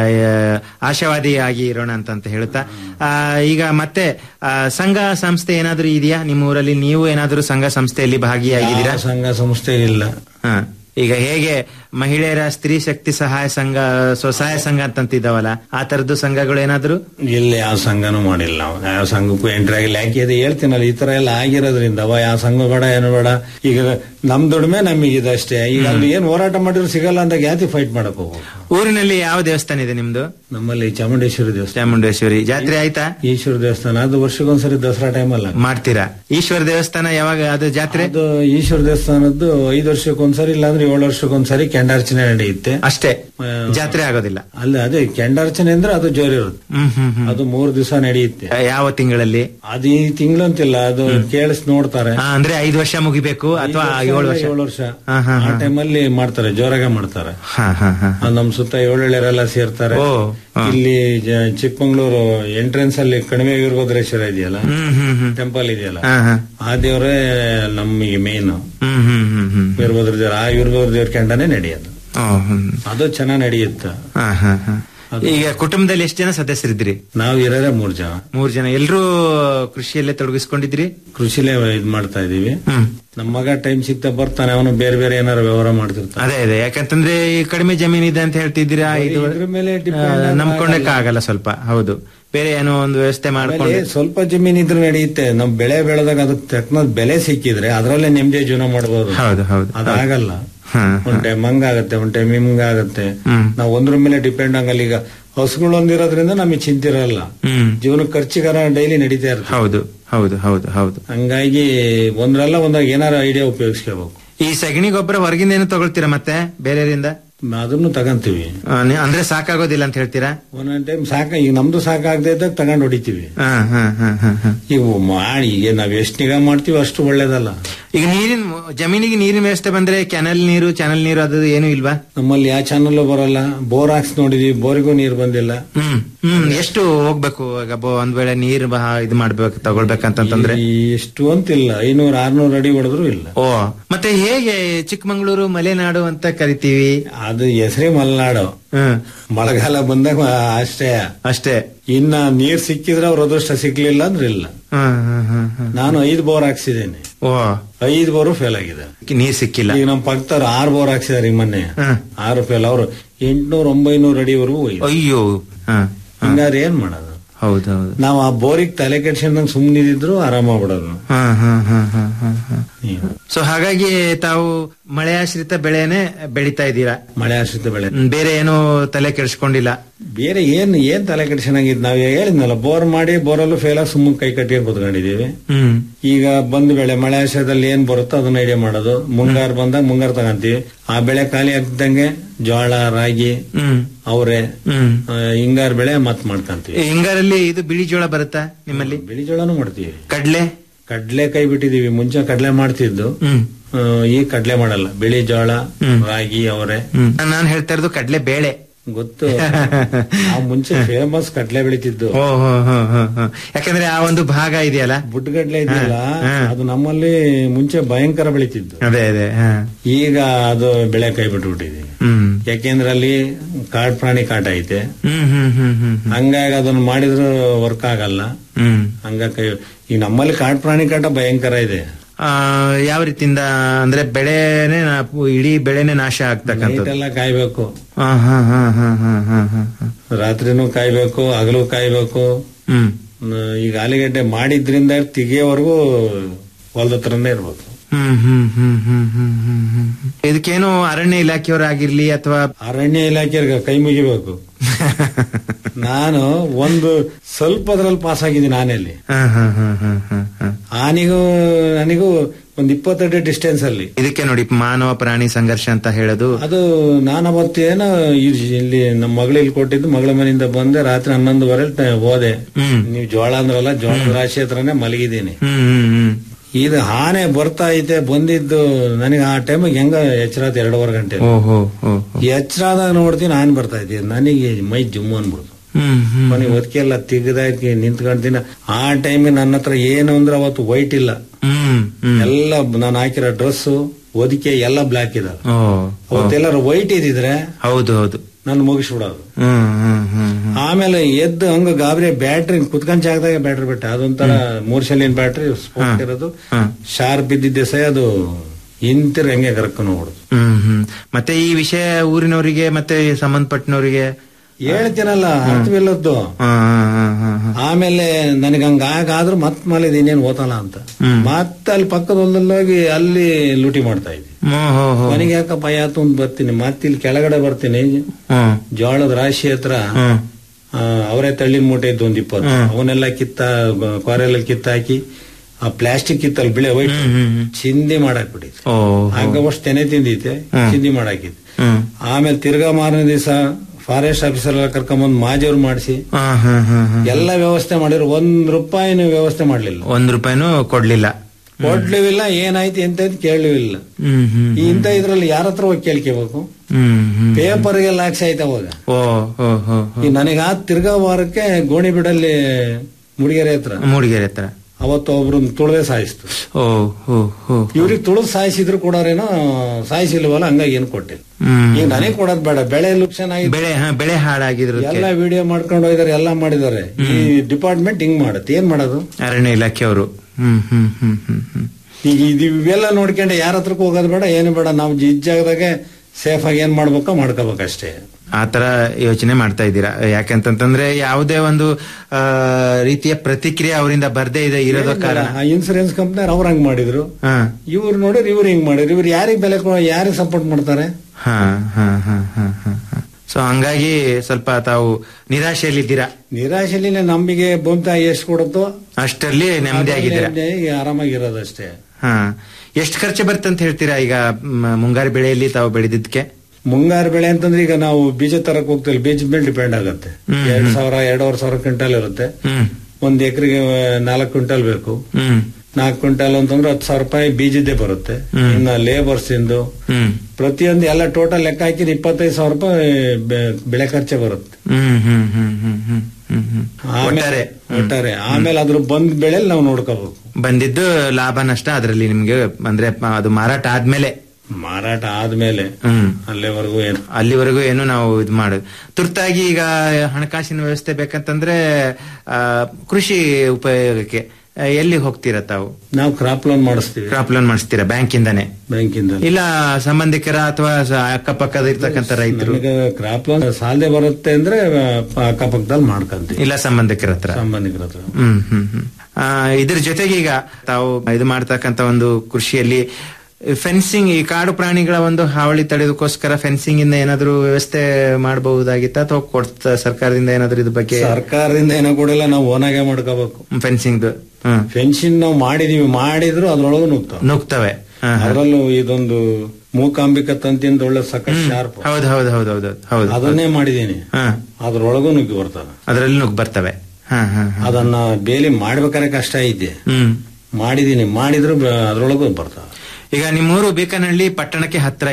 ಆಶಾವಾದಿ ಆಗಿ ಇರೋಣ ಅಂತ ಅಂತ ಹೇಳ್ತಾ ಆ, ಈಗ ಮತ್ತೆ ಆ, ಸಂಘ ಸಂಸ್ಥೆ ಏನಾದ್ರೂ ಇದೆಯಾ ನಿಮ್ಮ ಊರಲ್ಲಿ ನೀವು ಏನಾದ್ರೂ ಸಂಘ ಸಂಸ್ಥೆಯಲ್ಲಿ ಭಾಗಿಯಾಗಿದ್ದೀರಾ ಯಾವ ಸಂಘ ಸಂಸ್ಥೆ ಇಲ್ಲ ಹಾ. ಈಗ ಹೇಗೆ ಮಹಿಳೆಯರ ಸ್ತ್ರೀ ಶಕ್ತಿ ಸಹಾಯ ಸಂಘ ಸ್ವಸಹಾಯ ಸಂಘ ಅಂತಂತಿದ್ದಾವಲ್ಲ ಆ ತರದ್ದು ಸಂಘಗಳು ಏನಾದ್ರು ಇಲ್ಲಿ ಯಾವ ಸಂಘನೂ ಮಾಡಿಲ್ಲ ನಾವು ಯಾವ ಸಂಘಕ್ಕೂ ಎಂಟ್ರಿ ಆಗಿಲ್ಲ ಯಾಕೆ ಇದು ಹೇಳ್ತೀನಲ್ಲ ಈ ತರ ಎಲ್ಲ ಆಗಿರೋದ್ರಿಂದ ಅವ ಯಾವ ಸಂಘ ಬೇಡ ಏನು ಬೇಡ ಈಗ ನಮ್ ದುಡಿಮೆ ನಮಗೆ ಇದಷ್ಟೇ ಈಗ ಅಲ್ಲಿ ಏನ್ ಹೋರಾಟ ಮಾಡಿದ್ರು ಸಿಗಲ್ಲ ಅಂದಾಗ ಯಾತಿ ಫೈಟ್ ಮಾಡಕ್ ಹೋಗ್ಬೇಕು ಊರಿನಲ್ಲಿ ಯಾವ ದೇವಸ್ಥಾನ ಇದೆ ನಿಮ್ದು ನಮ್ಮಲ್ಲಿ ಚಾಮುಂಡೇಶ್ವರಿ ದೇವಸ್ಥಾನ ಚಾಮುಂಡೇಶ್ವರಿ ಜಾತ್ರೆ ಆಯ್ತಾ ಈಶ್ವರ ದೇವಸ್ಥಾನ ಅದು ವರ್ಷಕ್ಕೊಂದ್ಸರಿ ದಸರಾ ಟೈಮ್ ಅಲ್ಲ ಮಾಡ್ತೀರಾ ಈಶ್ವರ ದೇವಸ್ಥಾನ ಯಾವಾಗ ಅದು ಜಾತ್ರೆ ಅದು ಈಶ್ವರ ದೇವಸ್ಥಾನದ್ದು ಐದು ವರ್ಷಕ್ಕೊಂದ್ಸರಿ ಇಲ್ಲಾಂದ್ರೆ ಏಳು ವರ್ಷಕ್ಕೊಂದ್ಸರಿ ಕೆಂಡಾರ್ಚನೆ ನಡೆಯುತ್ತೆ ಅಷ್ಟೇ ಜಾತ್ರೆ ಆಗೋದಿಲ್ಲ ಅಲ್ಲ ಅದೇ ಕೆಂಡಾರ್ಚನೆ ಅಂದ್ರೆ ಅದು ಜೋರ್ ಇರುತ್ತೆ ಹ್ಮ್ ಹ್ಮ್ ಹ್ಮ್ ಅದು ಮೂರು ದಿವಸ ನಡೆಯುತ್ತೆ ಯಾವ ತಿಂಗಳಲ್ಲಿ ಅದು ಈ ತಿಂಗಳಂತಿಲ್ಲ ಅದು ಕೇಳಿಸ್ ನೋಡ್ತಾರೆ ಆ, ಅಂದ್ರೆ ಐದು ವರ್ಷ ಮುಗಿಬೇಕು ಅಥವಾ ಏಳು ವರ್ಷ ಏಳು ವರ್ಷ ಹಾ, ಹಾ, ಆ ಟೈಮಲ್ಲಿ ಮಾಡ್ತಾರೆ ಜೋರಾಗೆ ಮಾಡ್ತಾರೆ ಹಾ ಹಾ ಹಾ ಆ, ನಮ್ ಸುತ್ತ ಏಳೆಳೆರೆಲ್ಲ ಸೇರ್ತಾರೆ ಓ, ಹಾ. ಇಲ್ಲಿ ಜ- ಚಿಕ್ಕಮಂಗ್ಳೂರು ಎಂಟ್ರೆನ್ಸ್ ಅಲ್ಲಿ ಕಡಿಮೆ ವೀರಭದ್ರೇಶ್ವರ ಇದೆಯಲ್ಲ ಹ್ಮ್ ಹ್ಮ್ ಹ್ಮ್ ಟೆಂಪಲ್ ಇದೆಯಲ್ಲ ಹಾ ಹಾ ಆ ದೇವರೇ ನಮಗೆ ಮೇನ್ ಹ್ಮ್ ಹ್ಮ್ ಹ್ಮ್ ಹ್ಮ್ ವೀರಭದ್ರ ದೇವ್ರ ಆ ವೀರಭದ್ರ ದೇವ್ರ ಕೆಂಡನೆ ನಡೆಯೋದು ಓ, ಹ್ಮ್. ಅದು ಚೆನ್ನಾಗ್ ನಡೆಯುತ್ತೆ ಹಾ, ಹಾ, ಹಾ. ಈಗ ಕುಟುಂಬದಲ್ಲಿ ಎಷ್ಟು ಜನ ಸದಸ್ಯರಿದ್ರಿ ನಾವು ಇರೋದೇ ಮೂರ್ ಜನ ಮೂರ್ ಜನ ಎಲ್ರೂ ಕೃಷಿಯಲ್ಲೇ ತೊಡಗಿಸ್ಕೊಂಡಿದ್ರಿ ಕೃಷಿಲೇ ಇದ್ ಮಾಡ್ತಾ ಇದೀವಿ ಹ್ಮ್ ನಮ್ಮ ಮಗ ಟೈಮ್ ಸಿಗ್ತಾ ಬರ್ತಾನೆ ಅವನು ಬೇರೆ ಬೇರೆ ಏನಾರು ವ್ಯವಹಾರ ಮಾಡ್ತಿರ್ತಾನೆ ಅದೇ ಅದೇ ಯಾಕಂತಂದ್ರೆ ಈ ಕಡಿಮೆ ಜಮೀನ್ ಇದೆ ಅಂತ ಹೇಳ್ತಿದ್ದೀರಾ ಇದು ಇದ್ರ ಮೇಲೆ ಆ, depend ನಂಬ್ಕೊಂಡಕ್ಕೆ ಆಗಲ್ಲ ಸ್ವಲ್ಪ ಹೌದು ಬೇರೆ ಏನೋ ಒಂದು ವ್ಯವಸ್ಥೆ ಮಾಡ್ಕೊಂಡು ಆಮೇಲೆ ಸ್ವಲ್ಪ ಜಮೀನ್ ಇದ್ರೆ ನಡೆಯುತ್ತೆ ನಮ್ ಬೆಳೆ ಬೆಳೆದಾಗ ಅದಕ್ಕೆ ತಕ್ಕನ ಬೆಲೆ ಸಿಕ್ಕಿದ್ರೆ ಅದ್ರಲ್ಲೇ ನೆಮ್ಮದಿ ಜೀವನ ಮಾಡಬಹುದು ಹೌದು ಹೌದು ಅದಾಗಲ್ಲ ಹಾ, ಒಂದ್ ಟೈಮ್ ಹಂಗಾಗತ್ತೆ ಒಂದ್ ಟೈಮ್ ಹಿಂಗಾಗತ್ತೆ ಹ್ಮ್. ನಾವು ಒಂದ್ರ ಮೇಲೆ ಡಿಪೆಂಡ್ ಆಗಲ್ಲ ಈಗ ಹಸುಗಳು ಒಂದಿರೋದ್ರಿಂದ ನಮಗೆ ಚಿಂತೆ ಇರಲ್ಲ ಹ್ಮ್ ಜೀವನ ಖರ್ಚಿಗಾರ ಡೈಲಿ ನಡೀತಾ ಇರುತ್ತೆ ಹೌದು ಹೌದು ಹೌದು ಹೌದು ಹಂಗಾಗಿ ಒಂದ್ರಲ್ಲ ಒಂದಾಗ ಏನಾರ ಐಡಿಯಾ ಉಪಯೋಗಿಸ್ಕೋಬೇಕು ಈ ಸಗಣಿ ಗೊಬ್ಬರ ಹೊರಗಿಂದ ಏನು ತಗೊಳ್ತೀರಾ ಮತ್ತೆ ಬೇರೆಯವರಿಂದ ಅದನ್ನು ತಗಂತೀವಿ ಆ, ನಿ- ಅಂದ್ರೆ ಸಾಕಾಗೋದಿಲ್ಲ ಅಂತ ಹೇಳ್ತೀರಾ ಒಂದೊಂದ್ ಟೈಮ್ ಸಾಕ ಈಗ ನಮ್ದು ಸಾಕಾಗದೆ ಇದ್ದಾಗ ತಗೊಂಡ್ ಹೊಡಿತೀವಿ ಹಾ ಹಾ ಹಾ ಹಾ ಹಾ ಈಗ ಮಾಡಿ ಈಗ ನಾವ್ ಎಷ್ಟು ನಿಗಾ ಮಾಡ್ತೀವಿ ಅಷ್ಟು ಒಳ್ಳೇದಲ್ಲ ಈಗ ನೀರಿನ ಜಮೀನಿಗೆ ನೀರಿನ ವ್ಯವಸ್ಥೆ ಬಂದ್ರೆ ಕೆನಲ್ ನೀರು ಚಾನಲ್ ನೀರು ಅದು ಏನು ಇಲ್ವಾ ನಮ್ಮಲ್ಲಿ ಯಾವ ಚಾನಲ್ ಬರಲ್ಲ ಬೋರ್ ಹಾಕ್ಸ್ ನೋಡಿದೀವಿ ಬೋರಿಗೂ ನೀರ್ ಬಂದಿಲ್ಲ ಹ್ಮ್ ಹ್ಮ್ ಎಷ್ಟು ಹೋಗ್ಬೇಕು ಈಗ ಬೊ- ಒಂದ್ ವೇಳೆ ನೀರು ಬಹ ಇದು ಮಾಡ್ಬೇಕು ತಗೊಳ್ಬೇಕಂತಂದ್ರೆ ಈ ಎಷ್ಟು ಅಂತಿಲ್ಲ ಐನೂರ್ ಆರ್ನೂರ್ ಅಡಿ ಹೊಡೆದ್ರು ಇಲ್ಲ ಓ ಮತ್ತೆ ಹೇಗೆ ಚಿಕ್ಕಮಂಗ್ಳೂರು ಮಲೆನಾಡು ಅಂತ ಕರಿತೀವಿ ಅದು ಹೆಸರೇ ಮಲೆನಾಡು ಹ್ಮ್ ಮಳೆಗಾಲ ಬಂದಾಗ ಅಷ್ಟೇ ಅಷ್ಟೇ ಇನ್ನ ನೀರ್ ಸಿಕ್ಕಿದ್ರೆ ಅವ್ರ ಅದೃಷ್ಟ ಸಿಕ್ಲಿಲ್ಲ ಅಂದ್ರೆ ಇಲ್ಲ ಹ್ಮ್ ಹ್ಮ್ ಹ್ಮ್ ಹ್ಮ್ ನಾನು ಐದು ಬೋರ್ ಹಾಕ್ಸಿದ್ದೇನೆ ಓ ಐದು ಬೋರು ಫೇಲ್ ಆಗಿದೆ ನೀರ್ ಸಿಕ್ಕಿಲ್ಲ ಈಗ ನಮ್ಮ ಪಕ್ಕದವ್ರು ಆರು ಬೋರ್ ಹಾಕ್ಸಿದಾರೆ ಈ ಮೊನ್ನೆ ಹ್ಮ್. ಆರು ಫೇಲ್ ಅವರು ಎಂಟ್ನೂರ್ ಒಂಬೈನೂರ್ ಅಡಿವರೆಗೂ ಹೋಗಿದೆ ಅಯ್ಯೋ ಹ ಹಂಗಾರೆ ಏನ್ ಮಾಡೋದು ಹೌದು ಹೌದು ನಾವು ಆ ಬೋರಿಗೆ ತಲೆ ಕೆಡ್ಸ್ಕೊಂಡಂಗ್ ಸುಮ್ನಿದ್ರು ಆರಾಮಾಗ್ಬಿಡೋದು ಹ ಹ ಹ ಹ ಹ ಹ ಸೊ ಹಾಗಾಗಿ ತಾವು ಮಳೆಯಾಶ್ರಿತ ಬೆಳೆನೇ ಬೆಳಿತಾ ಇದ್ದೀರಾ ಮಳೆ ಆಶ್ರಿತ ಬೆಳೆ ಹ್ಮ್, ಬೇರೆ ಏನು ತಲೆ ಕೆಡಿಸ್ಕೊಂಡಿಲ್ಲ ಬೇರೆ ಏನ್ ಏನ್ ತಲೆ ಕೆಡ್ಸ್ಕೊಂಡಂಗಿದ್ ನಾವ್ ಹೇಳಿದ್ನಲ್ಲ ಬೋರ್ ಮಾಡಿ ಬೋರಲ್ಲೂ ಫೇಲ್ ಆಗಿ ಸುಮ್ಮನೆ ಕೈ ಕಟ್ಟಿ ಕೂತ್ಕೊಂಡಿದೀವಿ ಹ್ಮ್ ಈಗ ಬಂದ್ ಬೆಳೆ ಮಳೆ ಆಶ್ರಯದಲ್ಲಿ ಏನ್ ಬರುತ್ತೋ ಅದನ್ನ ಐಡಿಯಾ ಮಾಡೋದು ಮುಂಗಾರು ಬಂದಾಗ ಮುಂಗಾರು ತಗಂತೀವಿ ಆ ಬೆಳೆ ಖಾಲಿ ಆಗ್ತಿದ್ದಂಗೆ ಜೋಳ ರಾಗಿ ಹ್ಮ್ ಅವರೆ ಹ್ಮ್ ಹಿಂಗಾರು ಬೆಳೆ ಮತ್ ಮಾಡ್ಕಂತೀವಿ ಈ ಹಿಂಗಾರಲ್ಲಿ ಇದು ಬಿಳಿ ಜೋಳ ಬರುತ್ತಾ ನಿಮ್ಮಲ್ಲಿ ಬಿಳಿ ಜೋಳನೂ ಮಾಡ್ತೀವಿ ಕಡ್ಲೆ ಕಡ್ಲೆ ಕೈ ಬಿಟ್ಟಿದೀವಿ ಮುಂಚೆ ಕಡ್ಲೆ ಮಾಡ್ತಿದ್ದು ಹ್ಮ್ ಆ, ಈಗ ಕಡ್ಲೆ ಮಾಡಲ್ಲ ಬಿಳಿ ಜೋಳ ಹ್ಮ್. ರಾಗಿ ಅವರೆ ಹ್ಮ್ ನಾನು ಹೇಳ್ತಾ ಇರೋದು ಕಡ್ಲೆ ಬೇಳೆ ಗೊತ್ತು ನಾವು ಮುಂಚೆ ಫೇಮಸ್ ಕಡ್ಲೆ ಬೆಳಿತಿದ್ದು ಓ ಹೋ ಹೋ ಹೋ ಹೋ. ಯಾಕಂದ್ರೆ ಆ ಒಂದು ಭಾಗ ಇದೆಯಲ್ಲ ಬುಡ್ಗಡ್ಲೆ ಇದೆಯಲ್ಲ ಹಾ, ಹಾ. ಅದು ನಮ್ಮಲ್ಲಿ ಮುಂಚೆ ಭಯಂಕರ ಬೆಳಿತಿದ್ದು ಅದೇ ಅದೇ ಹಾ. ಈಗ ಅದು ಬೆಳೆ ಕೈ ಬಿಟ್ಬಿಟ್ಟಿದೆ ಹ್ಮ್ ಯಾಕೆಂದ್ರೆ ಅಲ್ಲಿ ಕಾಡ್ ಪ್ರಾಣಿ ಕಾಟ ಐತೆ ಹ್ಮ್ ಹ್ಮ್ ಹ್ಮ್ ಹ್ಮ್ ಹ್ಮ್. ಹಂಗಾಗಿ ಅದನ್ನ ಮಾಡಿದ್ರು ವರ್ಕ್ ಆಗಲ್ಲ ಹ್ಮ್ ಹಂಗಾಗಿ ಕೈ ಈಗ ನಮ್ಮಲ್ಲಿ ಕಾಡ್ ಪ್ರಾಣಿ ಕಾಟ ಭಯಂಕರ ಇದೆ ಆ, ಯಾವ ರೀತಿಯಿಂದ ಅಂದ್ರೆ ಬೆಳೆನೆ ನಾ- ಇಡೀ ಬೆಳೆನೆ ನಾಶ ಆಗ್ತಕ್ಕಂಥದ್ದು ನೈಟ್ ಎಲ್ಲ ಕಾಯ್ಬೇಕು ಹಾ ಹಾ ಹಾ ಹಾ ಹಾ ಹಾ ಹಾ ಹಾ. ರಾತ್ರಿನೂ ಕಾಯ್ಬೇಕು ಹಗಲು ಕಾಯ್ಬೇಕು ಹ್ಮ್ ನ- ಈಗ ಆಲೂಗಡ್ಡೆ ಮಾಡಿದ್ರಿಂದ ತೆಗಿಯೋವರೆಗೂ ಹೊಲದ ಹತ್ರನೇ ಇರ್ಬೇಕು ಹ್ಮ್ ಹ್ಮ್ ಹ್ಮ್ ಹ್ಮ್ ಹ್ಮ್ ಹ್ಮ್ ಹ್ಮ್ ಹ್ಮ್. ಇದಕ್ಕೇನು ಅರಣ್ಯ ಇಲಾಖೆಯವರಾಗಿರ್ಲಿ ಅಥವಾ ಅರಣ್ಯ ಇಲಾಖೆಯವ್ರಿಗೆ ಕೈ ಮುಗಿಬೇಕು ನಾನು ಒಂದು ಸ್ವಲ್ಪ ಅದ್ರಲ್ಲಿ ಪಾಸ್ ಆಗಿದ್ದೀನಿ ಆನೆಯಲ್ಲಿ ಹಾ, ಹಾ, ಹಾ, ಹಾ, ಹಾ, ಹಾ. ಆನಿಗೂ ನನಗೂ ಒಂದ್ ಇಪ್ಪತ್ತಡಿ ಡಿಸ್ಟೆನ್ಸ್ ಅಲ್ಲಿ ಇದಕ್ಕೆ ನೋಡಿ ಮಾನವ ಪ್ರಾಣಿ ಸಂಘರ್ಷ ಅಂತ ಹೇಳೋದು ಅದು ನಾನು ಅವತ್ತೇನೋ ಈ- ಇಲ್ಲಿ ನಮ್ಮ ಮಗಳು ಇಲ್ಲಿ ಕೊಟ್ಟಿದ್ದು ಮಗಳ ಮನೆಯಿಂದ ಬಂದೆ ರಾತ್ರಿ ಹನ್ನೊಂದುವರೆ ಹೋದೆ ಹ್ಮ್ ನೀವು ಜೋಳ ಅಂದ್ರಲ್ಲ ಜೋಳದ ರಾಶಿ ಹತ್ರನೇ ಮಲಗಿದ್ದೀನಿ ಹ್ಮ್ ಹ್ಮ್ ಹ್ಮ್ ಇದು ಆನೆ ಬರ್ತಾ ಐತೆ ಬಂದಿದ್ದು ನನಗೆ ಆ ಟೈಮಿಗೆ ಹೆಂಗ ಎಚ್ಚರ ಆಯ್ತು ಎರಡೂವರೆ ಗಂಟೆ ಓಹೋ ಓ ಎಚ್ಚರ ಆದಾಗ ನೋಡ್ತೀನಿ ಆನೆ ಬರ್ತಾ ಇದೆ ನನಗೆ ಮೈ ಜುಮ್ಮು ಅನ್ಬಿಡ್ತು ಹ್ಮ್ ಹ್ಮ್ ಮನೆಗೆ ಒದಕೆಲ್ಲ ತೆಗ್ದಾಕಿ ನಿಂತ್ಕೊಂತೀನಿ ಆ ಟೈಮಿಗೆ ನನ್ನ ಹತ್ರ ಏನು ಅಂದ್ರೆ ಅವತ್ತು ವೈಟ್ ಇಲ್ಲ ಹ್ಮ್ ಹ್ಮ್ ಎಲ್ಲ ನಾನು ಹಾಕಿರೋ ಡ್ರೆಸ್ ಒದಿಕೆ ಎಲ್ಲ ಬ್ಲಾಕ್ ಇದಾವೆ ಓ ಅವತ್ತೆಲ್ಲರೂ ವೈಟ್ ಇದ್ದಿದ್ರೆ ಹೌದು ಹೌದು ನಾನು ಮುಗಿಸ್ಬಿಡೋದು ಹ್ಮ್ ಹ್ಮ್ ಹ್ಮ್ ಹ್ಮ್ ಆಮೇಲೆ ಎದ್ದು ಹಂಗ ಗಾಬರಿ ಬ್ಯಾಟ್ರಿ ಕುತ್ಕೊಂಡ್ ಜಾಗದಾಗ ಬ್ಯಾಟ್ರಿ ಬಿಟ್ಟೆ ಅದೊಂಥರ ಮೂರ್ ಶೆಲ್ಲಿನ ಬ್ಯಾಟ್ರಿ ಸ್ಪೋರ್ಟ್ ಇರೋದು ಹ್ಮ್. ಶಾರ್ಪ್ ಇದ್ದಿದ್ದೆ ಸಹ ಅದು ಇಂತಿರ ಹಂಗೆ ಕರ್ಕೊಂಡು ಹೋಗುದು ಹ್ಮ್ ಹ್ಮ್ ಮತ್ತೆ ಈ ವಿಷಯ ಊರಿನವರಿಗೆ ಮತ್ತೆ ಸಂಬಂಧಪಟ್ಟನವರಿಗೆ ಹೇಳ್ತೀನಲ್ಲ ಅರ್ಥವಿಲ್ಲದ್ದು ಹಾ, ಹಾ, ಹಾ, ಹಾ, ಹಾ. ಆಮೇಲೆ ನನಗೆ ಹಂಗ ಆಗಾದ್ರೂ ಮತ್ ಮಲೆ ಇನ್ನೇನು ಓದಲ್ಲ ಅಂತ ಹ್ಮ್. ಮತ್ತೆ ಅಲ್ಲಿ ಪಕ್ಕದ ಹೊಲದಲ್ಲಿ ಹೋಗಿ ಅಲ್ಲಿ ಲೂಟಿ ಮಾಡ್ತಾ ಇದ್ವಿ ಹೋ, ಹೋ, ಹೋ. ಮನೆಗೆ ಯಾಕಪ್ಪ ಆಯ್ತು ಅಂತ ಬರ್ತೀನಿ ಮತ್ತೆ ಇಲ್ಲಿ ಕೆಳಗಡೆ ಬರ್ತೀನಿ ಹ್ಮ್ ಜೋಳದ ರಾಶಿ ಹತ್ರ ಹ್ಮ್ ಆ, ಅವರೇ ತಳ್ಳಿನ ಮೂಟೆ ಇದ್ದು ಒಂದ್ ಇಪ್ಪತ್ತು ಹ್ಮ್. ಅವನ್ನೆಲ್ಲ ಕಿತ್ತ ಕೊರೆಲ್ಲ ಕಿತ್ತಾಕಿ ಆ ಪ್ಲಾಸ್ಟಿಕ್ ಕಿತ್ತಲ್ಲಿ ಬಿಳೆ ವೈಟ್ ಹ್ಮ್, ಹ್ಮ್, ಹ್ಮ್. ಚಿಂದಿ ಮಾಡಾಕ್ ಬಿಟ್ಟಿದ್ದೆ ಓ ಆಗ ಅಷ್ಟು ತೆನೆ ತಿಂದಿತ್ತೆ ಹ್ಮ್. ಚಿಂದಿ ಮಾಡಾಕಿದ್ ಹ್ಮ್ ಆಮೇಲೆ ತಿರ್ಗಾ ಮಾರನೇ ದಿವಸ ಫಾರೆಸ್ಟ್ ಆಫೀಸರ್ ಎಲ್ಲ ಕರ್ಕೊಂಬಂದ್ ಮಾಜವ್ರು ಮಾಡಿಸಿ ಹಾ, ಹಾ, ಹಾ, ಹಾ. ಎಲ್ಲ ವ್ಯವಸ್ಥೆ ಮಾಡಿದ್ರು ಒಂದ್ ರೂಪಾಯಿನ ವ್ಯವಸ್ಥೆ ಮಾಡ್ಲಿಲ್ಲ ಒಂದ್ ರೂಪಾಯಿನೂ ಕೊಡ್ಲಿಲ್ಲ ಕೊಡ್ಲಿವಿಲ್ಲ ಏನಾಯ್ತು ಎಂತ ಕೇಳಲಿಲ್ಲ ಹ್ಮ್ ಹ್ಮ್ ಈ ಇಂಥ ಇದ್ರಲ್ಲಿ ಯಾರ ಹತ್ರ ಹೋಗಿ ಕೇಳ್ಕೋಬೇಕು ಹ್ಮ್ ಹ್ಮ್ ಪೇಪರ್ಗೆಲ್ಲ ಹಾಕ್ಸಿ ಆಯ್ತು ಅವಾಗ ಓ ಹೋ ಹೋ ಹೋ. ಈ ನನಗೆ ಆ ತಿರ್ಗಾ ವಾರಕ್ಕೆ ಗೋಣಿಬೀಡಲ್ಲಿ ಮುಡಿಗೆರೆ ಹತ್ರ ಮೂಡಿಗೆರೆ ಹತ್ರ ಅವತ್ತು ಒಬ್ರು ತುಳದೆ ಸಾಯಿಸ್ತು ಓ ಹೋ ಹೋ ಇವ್ರಿಗೆ ತುಳಿದು ಸಾಯಿಸಿದ್ರು ಕೊಡೋರೇನೋ ಸಾಯಿಸಿಲ್ವಲ್ಲ ಹಂಗಾಗಿ ಏನು ಕೊಟ್ಟಿಲ್ಲ ಹ್ಮ್ ಈಗ ನನಗೆ ಕೊಡೋದ್ ಬೇಡ ಬೆಳೆ ಲುಕ್ಷನ್ ಆಗಿ ಬೆಳೆ ಹಾ ಬೆಳೆ ಹಾಳಾಗಿದ್ರು ಎಲ್ಲ ವಿಡಿಯೋ ಮಾಡ್ಕೊಂಡು ಹೋಗಿದಾರೆ ಎಲ್ಲ ಮಾಡಿದ್ದಾರೆ ಈ ಡಿಪಾರ್ಟ್ಮೆಂಟ್ ಹಿಂಗ್ ಮಾಡುತ್ತೆ ಏನ್ ಮಾಡೋದು ಅರಣ್ಯ ಇಲಾಖೆಯವರು ಹ್ಮ್ ಹ್ಮ್ ಹ್ಮ್ ಹ್ಮ್ ಹ್ಮ್ ಈಗ ಇದು ಇವೆಲ್ಲ ನೋಡ್ಕೊಂಡೆ ಯಾರ ಹತ್ರಕ್ಕೂ ಹೋಗೋದು ಬೇಡ ಏನು ಬೇಡ ನಾವು ಇದ್ ಜಾಗದಾಗೆ ಸೇಫ್ ಆಗಿ ಏನ್ ಮಾಡ್ಬೇಕೋ ಮಾಡ್ಕೋಬೇಕಷ್ಟೇ ಆ ತರ ಯೋಚನೆ ಮಾಡ್ತಾ ಇದ್ದೀರಾ ಯಾಕಂತಂದ್ರೆ ಯಾವುದೇ ಒಂದು ಆ, ರೀತಿಯ ಪ್ರತಿಕ್ರಿಯೆ ಅವರಿಂದ ಬರ್ದೇ ಇದೆ ಇರೋದ ಕಾರಣ ಆ ಇನ್ಸೂರೆನ್ಸ್ ಕಂಪ್ನಿ ಅವ್ರ ಹಂಗ್ ಮಾಡಿದ್ರು ಹಾ ಇವ್ರು ನೋಡಿದ್ರೆ ಇವ್ರು ಹಿಂಗ್ ಮಾಡಿದ್ರು ಇವ್ರು ಯಾರಿಗ್ ಬೆಲೆ ಕೊಡ ಯಾರಿಗ್ ಸಪೋರ್ಟ್ ಮಾಡ್ತಾರೆ ಹಾ ಹಾ ಹಾ ಹಾ ಹಾ ಸೊ ಹಂಗಾಗಿ ಸ್ವಲ್ಪ ತಾವು ನಿರಾಶೆಯಲ್ಲಿದ್ದೀರಾ ನಿರಾಶೆಲಿ ನಂಬಿಕೆ ಭೂಮಿ ಎಷ್ಟು ಕೊಡುತ್ತೋ ಅಷ್ಟರಲ್ಲಿ ನೆಮ್ಮದಿ ಆಗಿದ್ದೀರಾ ಅದ್ರಲ್ಲಿ ಆರಾಮಾಗಿರೋದಷ್ಟೇ ಹಾ ಎಷ್ಟು ಖರ್ಚು ಬರ್ತಂತ ಹೇಳ್ತೀರಾ ಈಗ ಮ್, ಮುಂಗಾರು ಬೆಳೆಯಲ್ಲಿ ತಾವು ಬೆಳೆದಿದ್ದಕ್ಕೆ ಮುಂಗಾರು ಬೆಳೆ ಅಂತಂದ್ರೆ ಈಗ ನಾವು ಬೀಜ ತರಕ್ ಹೋಗ್ತೀವಿ ಬೀಜದ ಮೇಲೆ ಡಿಪೆಂಡ್ ಆಗುತ್ತೆ ಹ್ಮ್, ಎರಡ್ ಸಾವಿರ ಎರಡೂವರೆ ಸಾವಿರ ಕ್ವಿಂಟಲ್ ಇರುತ್ತೆ ಹ್ಮ್ ಒಂದ್ ಎಕರೆಗೆ ನಾಲ್ಕು ಕ್ವಿಂಟಲ್ ಬೇಕು ಹ್ಮ್ ನಾಲ್ಕು ಕ್ವಿಂಟಲ್ ಅಂತಂದ್ರೆ ಹತ್ತು ಸಾವಿರ ರೂಪಾಯಿ ಬೀಜದ್ದೇ ಬರುತ್ತೆ ಹ್ಮ್. ಇನ್ನ ಲೇಬರ್ಸ್ ಇಂದು ಹ್ಮ್ ಪ್ರತಿಯೊಂದು ಎಲ್ಲ ಟೋಟಲ್ ಲೆಕ್ಕ ಹಾಕಿದ್ರೆ ಇಪ್ಪತ್ತೈದು ಸಾವಿರ ರೂಪಾಯಿ ಬೆ- ಬೆಳೆ ಖರ್ಚೆ ಬರುತ್ತೆ ಹ್ಮ್ ಹ್ಮ್ ಹ್ಮ್ ಹ್ಮ್ ಹ್ಮ್ ಹ್ಮ್ ಹ್ಮ್ ಆಮೇಲೆ ಒಟ್ಟಾರೆ ಒಟ್ಟಾರೆ ಆಮೇಲೆ ಅದ್ರ ಬಂದ್ ಬೆಳೆಯಲ್ಲಿ ನಾವು ನೋಡ್ಕೋಬೇಕು ಬಂದಿದ್ದು ಲಾಭ ನಷ್ಟ ಅದರಲ್ಲಿ ನಿಮ್ಗೆ ಅಂದ್ರೆ ಪ- ಅದು ಮಾರಾಟ ಆದ್ಮೇಲೆ ಮಾರಾಟ ಆದ್ಮೇಲೆ ಹ್ಮ್ ಅಲ್ಲಿವರೆಗೂ ಏನು ಅಲ್ಲಿವರೆಗೂ ಏನು ನಾವು ಇದು ಮಾಡೋದು ತುರ್ತಾಗಿ ಈಗ ಹಣಕಾಸಿನ ವ್ಯವಸ್ಥೆ ಬೇಕಂತಂದ್ರೆ ಆ, ಕೃಷಿ ಉಪಯೋಗಕ್ಕೆ ಆ, ಎಲ್ಲಿ ಹೋಗ್ತೀರಾ ತಾವು ನಾವು ಕ್ರಾಪ್ ಲೋನ್ ಮಾಡಿಸ್ತೀವಿ ಕ್ರಾಪ್ ಲೋನ್ ಮಾಡಿಸ್ತೀರಾ ಬ್ಯಾಂಕಿಂದಾನೆ ಬ್ಯಾಂಕಿಂದ ಇಲ್ಲ ಸಂಬಂಧಿಕರ ಅಥವಾ ಸ- ಅಕ್ಕಪಕ್ಕದ ಇರ್ತಕ್ಕಂಥ ರೈತರು ನಮಗೆ ಕ್ರಾಪ್ ಲೋನ್ ಸಾಲದೆ ಬರುತ್ತೆ ಅಂದ್ರೆ ಆ, ಅಕ್ಕಪಕ್ಕದಲ್ಲಿ ಮಾಡ್ಕೊಂತೀವಿ ಇಲ್ಲ ಸಂಬಂಧಿಕರ ಹತ್ರ ಸಂಬಂಧಿಕರ ಹತ್ರ ಹ್ಮ್ ಹ್ಮ್ ಹ್ಮ್ ಆ, ಇದ್ರ ಜೊತೆಗೆ ಈಗ ತಾವು ಇದು ಮಾಡ್ತಕ್ಕಂತ ಒಂದು ಕೃಷಿಯಲ್ಲಿ ಫೆನ್ಸಿಂಗ್ ಈ ಕಾಡು ಪ್ರಾಣಿಗಳ ಒಂದು ಹಾವಳಿ ತಡೆಯೋದಕ್ಕೋಸ್ಕರ ಫೆನ್ಸಿಂಗ್ ಇಂದ ಏನಾದ್ರು ವ್ಯವಸ್ಥೆ ಮಾಡಬಹುದಾಗಿತ್ತ ಅಥವಾ ಕೊಡ್ತ ಸರ್ಕಾರದಿಂದ ಏನಾದ್ರು ಇದ್ರ ಬಗ್ಗೆ ಸರ್ಕಾರದಿಂದ ಏನೋ ಕೊಡಿಲ್ಲ ನಾವು ಓನಾಗೆ ಮಾಡ್ಕೋಬೇಕು ಫೆನ್ಸಿಂಗ್ ಹ್ಮ್ ಫೆನ್ಸಿಂಗ್ ನಾವು ಮಾಡಿದೀವಿ ಮಾಡಿದ್ರು ಅದ್ರೊಳಗೂ ನುಗ್ತಾವ ನುಗ್ತವೆ ಹಾ, ಹಾ. ಅದರಲ್ಲೂ ಇದೊಂದು ಮೂಕಾಂಬಿಕ ತಂತಿಯಿಂದ ಒಳ್ಳೆ ಸಾಕಷ್ಟು ಶಾರ್ಪ್ ಹೌದು ಹೌದು ಹೌದು ಹೌದು ಹೌದು ಅದನ್ನೇ ಮಾಡಿದೀನಿ ಹಾ ಅದ್ರೊಳಗೂ ನುಗ್ಗಿ ಬರ್ತವೆ ಅದರಲ್ಲಿ ನುಗ್ ಬರ್ತವೆ ಹಾ ಹಾ ಹಾ. ಅದನ್ನ ಬೇಲಿ ಮಾಡ್ಬೇಕಾದ್ರೆ ಕಷ್ಟ ಐತೆ ಹ್ಮ್ ಮಾಡಿದೀನಿ ಮಾಡಿದ್ರು ಬ- ಅದ್ರೊಳಗೂ ಬರ್ತಾವ ಈಗ ನಿಮ್ಮೂರು ಬೀಕನಹಳ್ಳಿ ಪಟ್ಟಣಕ್ಕೆ ಹತ್ರ ಇದೆ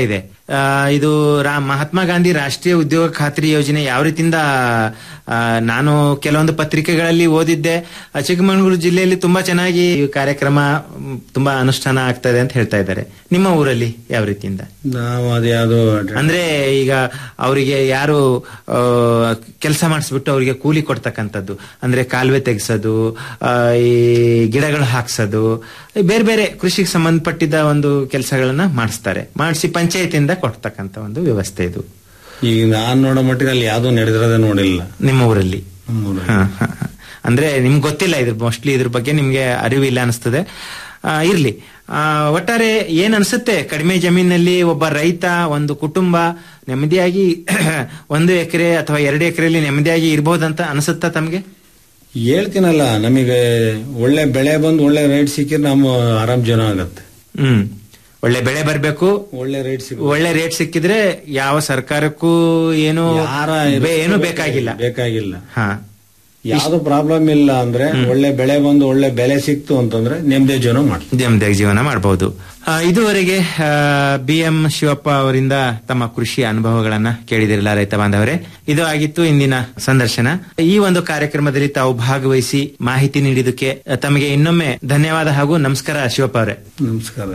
ಆ, ಇದು ರಾ- ಮಹಾತ್ಮ ಗಾಂಧಿ ರಾಷ್ಟ್ರೀಯ ಉದ್ಯೋಗ ಖಾತ್ರಿ ಯೋಜನೆ ಯಾವ ರೀತಿಯಿಂದ ಆ, ನಾನು ಕೆಲವೊಂದು ಪತ್ರಿಕೆಗಳಲ್ಲಿ ಓದಿದ್ದೆ ಆ, ಚಿಕ್ಕಮಗಳೂರು ಜಿಲ್ಲೆಯಲ್ಲಿ ತುಂಬಾ ಚೆನ್ನಾಗಿ ಈ ಕಾರ್ಯಕ್ರಮ ಮ್, ತುಂಬಾ ಅನುಷ್ಠಾನ ಆಗ್ತದೆ ಅಂತ ಹೇಳ್ತಾ ಇದ್ದಾರೆ ನಿಮ್ಮ ಊರಲ್ಲಿ ಯಾವ ರೀತಿಯಿಂದ ನಾವು ಅದ್ಯಾವುದು ಅಂದ್ರೆ ಈಗ ಅವರಿಗೆ ಯಾರು ಕೆಲಸ ಮಾಡಿಸ್ಬಿಟ್ಟು ಅವರಿಗೆ ಕೂಲಿ ಕೊಡ್ತಕ್ಕಂಥದ್ದು ಅಂದ್ರೆ ಕಾಲುವೆ ತೆಗೆಸೋದು ಆ, ಈ ಗಿಡಗಳು ಹಾಕ್ಸೋದು ಈ ಬೇರೆ ಬೇರೆ ಕೃಷಿಗೆ ಸಂಬಂಧಪಟ್ಟಿದ್ದ ಒಂದು ಕೆಲಸಗಳನ್ನ ಮಾಡಿಸ್ತಾರೆ ಮಾಡಿಸಿ ಪಂಚಾಯತಿಂದ ಕೊಡ್ತಕ್ಕಂಥ ಒಂದು ವ್ಯವಸ್ಥೆ ಇದು ಈಗ ನಾನ್ ನೋಡೋ ಮಟ್ಟಿಗೆ ಅಲ್ಲಿ ಯಾವ್ದು ನಡೆದಿರೋದೇ ನೋಡಿಲ್ಲ ನಿಮ್ಮ ಊರಲ್ಲಿ ಹ, ಹ, ಹ. ಅಂದ್ರೆ ನಿಮ್ಗೆ ಗೊತ್ತಿಲ್ಲ ಇದ್ರ ಮೋಸ್ಟ್ಲಿ ಇದ್ರ ಬಗ್ಗೆ ನಿಮ್ಗೆ ಅರಿವಿಲ್ಲ ಅನಿಸ್ತದೆ ಆ, ಇರ್ಲಿ ಆ, ಒಟ್ಟಾರೆ ಏನ್ ಅನ್ಸುತ್ತೆ ಕಡಿಮೆ ಜಮೀನಲ್ಲಿ ಒಬ್ಬ ರೈತ ಒಂದು ಕುಟುಂಬ ನೆಮ್ಮದಿಯಾಗಿ ಒಂದು ಎಕರೆ ಅಥವಾ ಎರಡು ಎಕರೆಯಲ್ಲಿ ನೆಮ್ಮದಿಯಾಗಿ ಇರ್ಬೋದಂತ ಅನ್ಸುತ್ತಾ ತಮ್ಗೆ ಹೇಳ್ತೀನಲ್ಲ ನಮಗೆ ಒಳ್ಳೆ ಬೆಳೆ ಬಂದು ಒಳ್ಳೆ ರೇಟ್ ಸಿಕ್ಕಿದ್ರೆ ನಮ್ಮ ಆರಾಮ್ ಜನ ಆಗತ್ತೆ ಹ್ಮ್ ಒಳ್ಳೆ ಬೆಳೆ ಬರ್ಬೇಕು ಒಳ್ಳೆ ರೇಟ್ ಸಿಗ ಒಳ್ಳೆ ರೇಟ್ ಸಿಕ್ಕಿದ್ರೆ ಯಾವ ಸರ್ಕಾರಕ್ಕೂ ಏನು ಯಾರ ಬೇ- ಏನು ಬೇಕಾಗಿಲ್ಲ ಬೇಕಾಗಿಲ್ಲ ಹಾ ಯಾವ್ದು ಪ್ರಾಬ್ಲಮ್ ಇಲ್ಲ ಅಂದ್ರೆ ಒಳ್ಳೆ ಬೆಳೆ ಬಂದು ಒಳ್ಳೆ ಬೆಲೆ ಸಿಕ್ತು ಅಂತಂದ್ರೆ ನೆಮ್ಮದಿ ಜೀವನ ಮಾಡ್ತೀವಿ ನೆಮ್ಮದಿಯಾಗಿ ಜೀವನ ಮಾಡಬಹುದು ಇದುವರೆಗೆ ಬಿ ಎಂ ಶಿವಪ್ಪ ಅವರಿಂದ ತಮ್ಮ ಕೃಷಿ ಅನುಭವಗಳನ್ನ ಕೇಳಿದಿರಲ್ಲ ರೈತ ಬಾಂಧವರೇ ಇದು ಆಗಿತ್ತು ಇಂದಿನ ಸಂದರ್ಶನ ಈ ಒಂದು ಕಾರ್ಯಕ್ರಮದಲ್ಲಿ ತಾವು ಭಾಗವಹಿಸಿ ಮಾಹಿತಿ ನೀಡಿದ್ದಕ್ಕೆ ಆ, ತಮಗೆ ಇನ್ನೊಮ್ಮೆ ಧನ್ಯವಾದ ಹಾಗೂ ನಮಸ್ಕಾರ ಶಿವಪ್ಪ ಅವರೇ ನಮಸ್ಕಾರ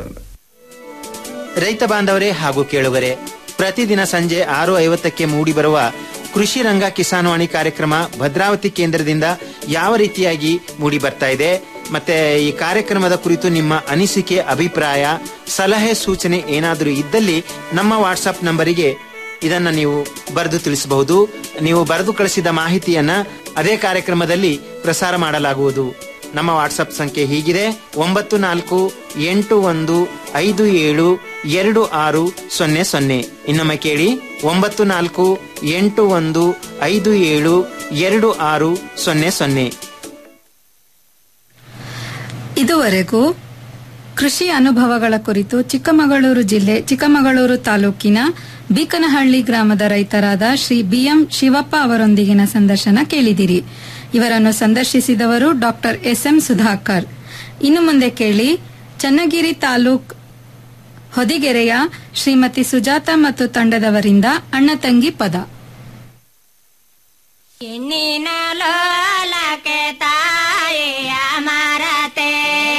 ರೈತ ಬಾಂಧವರೇ ಹಾಗೂ ಕೇಳುಗರೆ ಪ್ರತಿದಿನ ಸಂಜೆ ಆರು ಐವತ್ತಕ್ಕೆ ಮೂಡಿಬರುವ ಕೃಷಿ ರಂಗ ಕಿಸಾನ್ವಾಣಿ ಕಾರ್ಯಕ್ರಮ ಭದ್ರಾವತಿ ಕೇಂದ್ರದಿಂದ ಯಾವ ರೀತಿಯಾಗಿ ಮೂಡಿ ಬರ್ತಾ ಇದೆ ಮತ್ತೆ ಈ ಕಾರ್ಯಕ್ರಮದ ಕುರಿತು ನಿಮ್ಮ ಅನಿಸಿಕೆ ಅಭಿಪ್ರಾಯ ಸಲಹೆ ಸೂಚನೆ ಏನಾದರೂ ಇದ್ದಲ್ಲಿ ನಮ್ಮ ವಾಟ್ಸಪ್ ನಂಬರಿಗೆ ಇದನ್ನ ನೀವು ಬರೆದು ತಿಳಿಸಬಹುದು ನೀವು ಬರೆದು ಕಳಿಸಿದ ಮಾಹಿತಿಯನ್ನ ಅದೇ ಕಾರ್ಯಕ್ರಮದಲ್ಲಿ ಪ್ರಸಾರ ಮಾಡಲಾಗುವುದು ನಮ್ಮ ವಾಟ್ಸಪ್ ಸಂಖ್ಯೆ ಹೀಗಿದೆ ಒಂಬತ್ತು ನಾಲ್ಕು ಎಂಟು ಒಂದು ಐದು ಏಳು ಎರಡು ಆರು ಸೊನ್ನೆ ಸೊನ್ನೆ ಇನ್ನೊಮ್ಮೆ ಕೇಳಿ ಒಂಬತ್ತು ನಾಲ್ಕು ಎಂಟು ಒಂದು ಐದು ಏಳು ಎರಡು ಆರು ಸೊನ್ನೆ ಸೊನ್ನೆ ಇದುವರೆಗೂ ಕೃಷಿ ಅನುಭವಗಳ ಕುರಿತು ಚಿಕ್ಕಮಗಳೂರು ಜಿಲ್ಲೆ ಚಿಕ್ಕಮಗಳೂರು ತಾಲೂಕಿನ ಬೀಕನಹಳ್ಳಿ ಗ್ರಾಮದ ರೈತರಾದ ಶ್ರೀ ಬಿಎಂ ಶಿವಪ್ಪ ಅವರೊಂದಿಗಿನ ಸಂದರ್ಶನ ಕೇಳಿದಿರಿ ಇವರನ್ನು ಸಂದರ್ಶಿಸಿದವರು ಡಾಕ್ಟರ್ ಎಸ್ಎಂ ಸುಧಾಕರ್ ಇನ್ನು ಮುಂದೆ ಕೇಳಿ ಚನ್ನಗಿರಿ ತಾಲೂಕ್ ಹೊದಿಗೆರೆಯ ಶ್ರೀಮತಿ ಸುಜಾತ ಮತ್ತು ತಂಡದವರಿಂದ ಅಣ್ಣ ತಂಗಿ ಪದ ಹೆಣ್ಣಿನ ಲೋಲಕ್ಕೆ ತಾಯಿಯ ಮರತೆ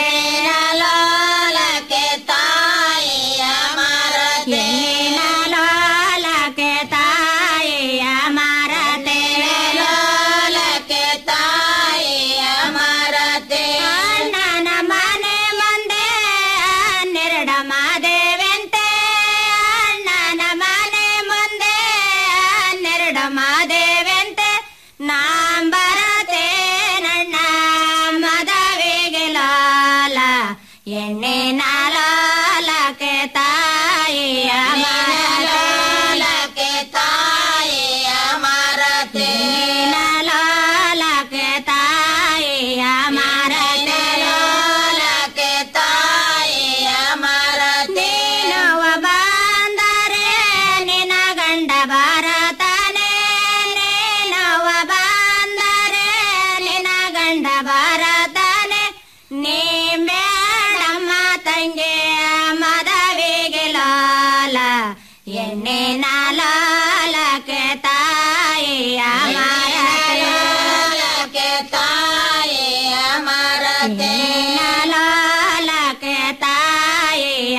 ಲೋಲಕ್ಕೆ ತಾಯಿಯ ಮರತೆ ಹೆಣ್ಣಿನ ಲೋಲಕ್ಕೆ ತಾಯಿಯ ಮರತೆ ಲೋಲಕ್ಕೆ ತಾಯಿಯ ಮರತೆ ಅಣ್ಣನ ಮನೆ ಮುಂದೆ ಹನ್ನೆರಡ ಮಾದೇವಂತೆ ಅಣ್ಣನ ಮನೆ ಮುಂದೆ ಹನ್ನೆರಡ ಮಾದೇವಂತೆ ನಾಂಬರತೆ ನನ್ನ ಮದವಿಗೆ ಲಾಲ ಎಣ್ಣೆನ ಲಾಲಕ್ಕೆ ತಾಯಿಯ ಲಾಲಕ್ಕೆ ತಾಯಿಯ ಮರತೆ ಲಾಲಕ್ಕೆ ತಾಯಿಯ ಮರತೆ ಲಾಲಕ್ಕೆ ತಾಯಿಯ ಮರತೆ ನೋವ ಬಂದರೆ ನಿನ ಗಂಡ ಭಾರತನೇ ನೋವ ಬಂದರೆ ನಿನ ಗಂಡ ಭಾರತನೇ ನೀ ಬೇಡಮ್ಮ ತಂಗೆ ಮದವಿಗೆ ಲಾಲ ಎಣ್ಣೆನ ಲಾಲಕ್ಕೆ ತಾಯಿಯ ಮರಕ್ಕೆ ತಾಯಿಯ ಮರತೆ ಲಾಲಕ್ಕೆ ತಾಯಿಯ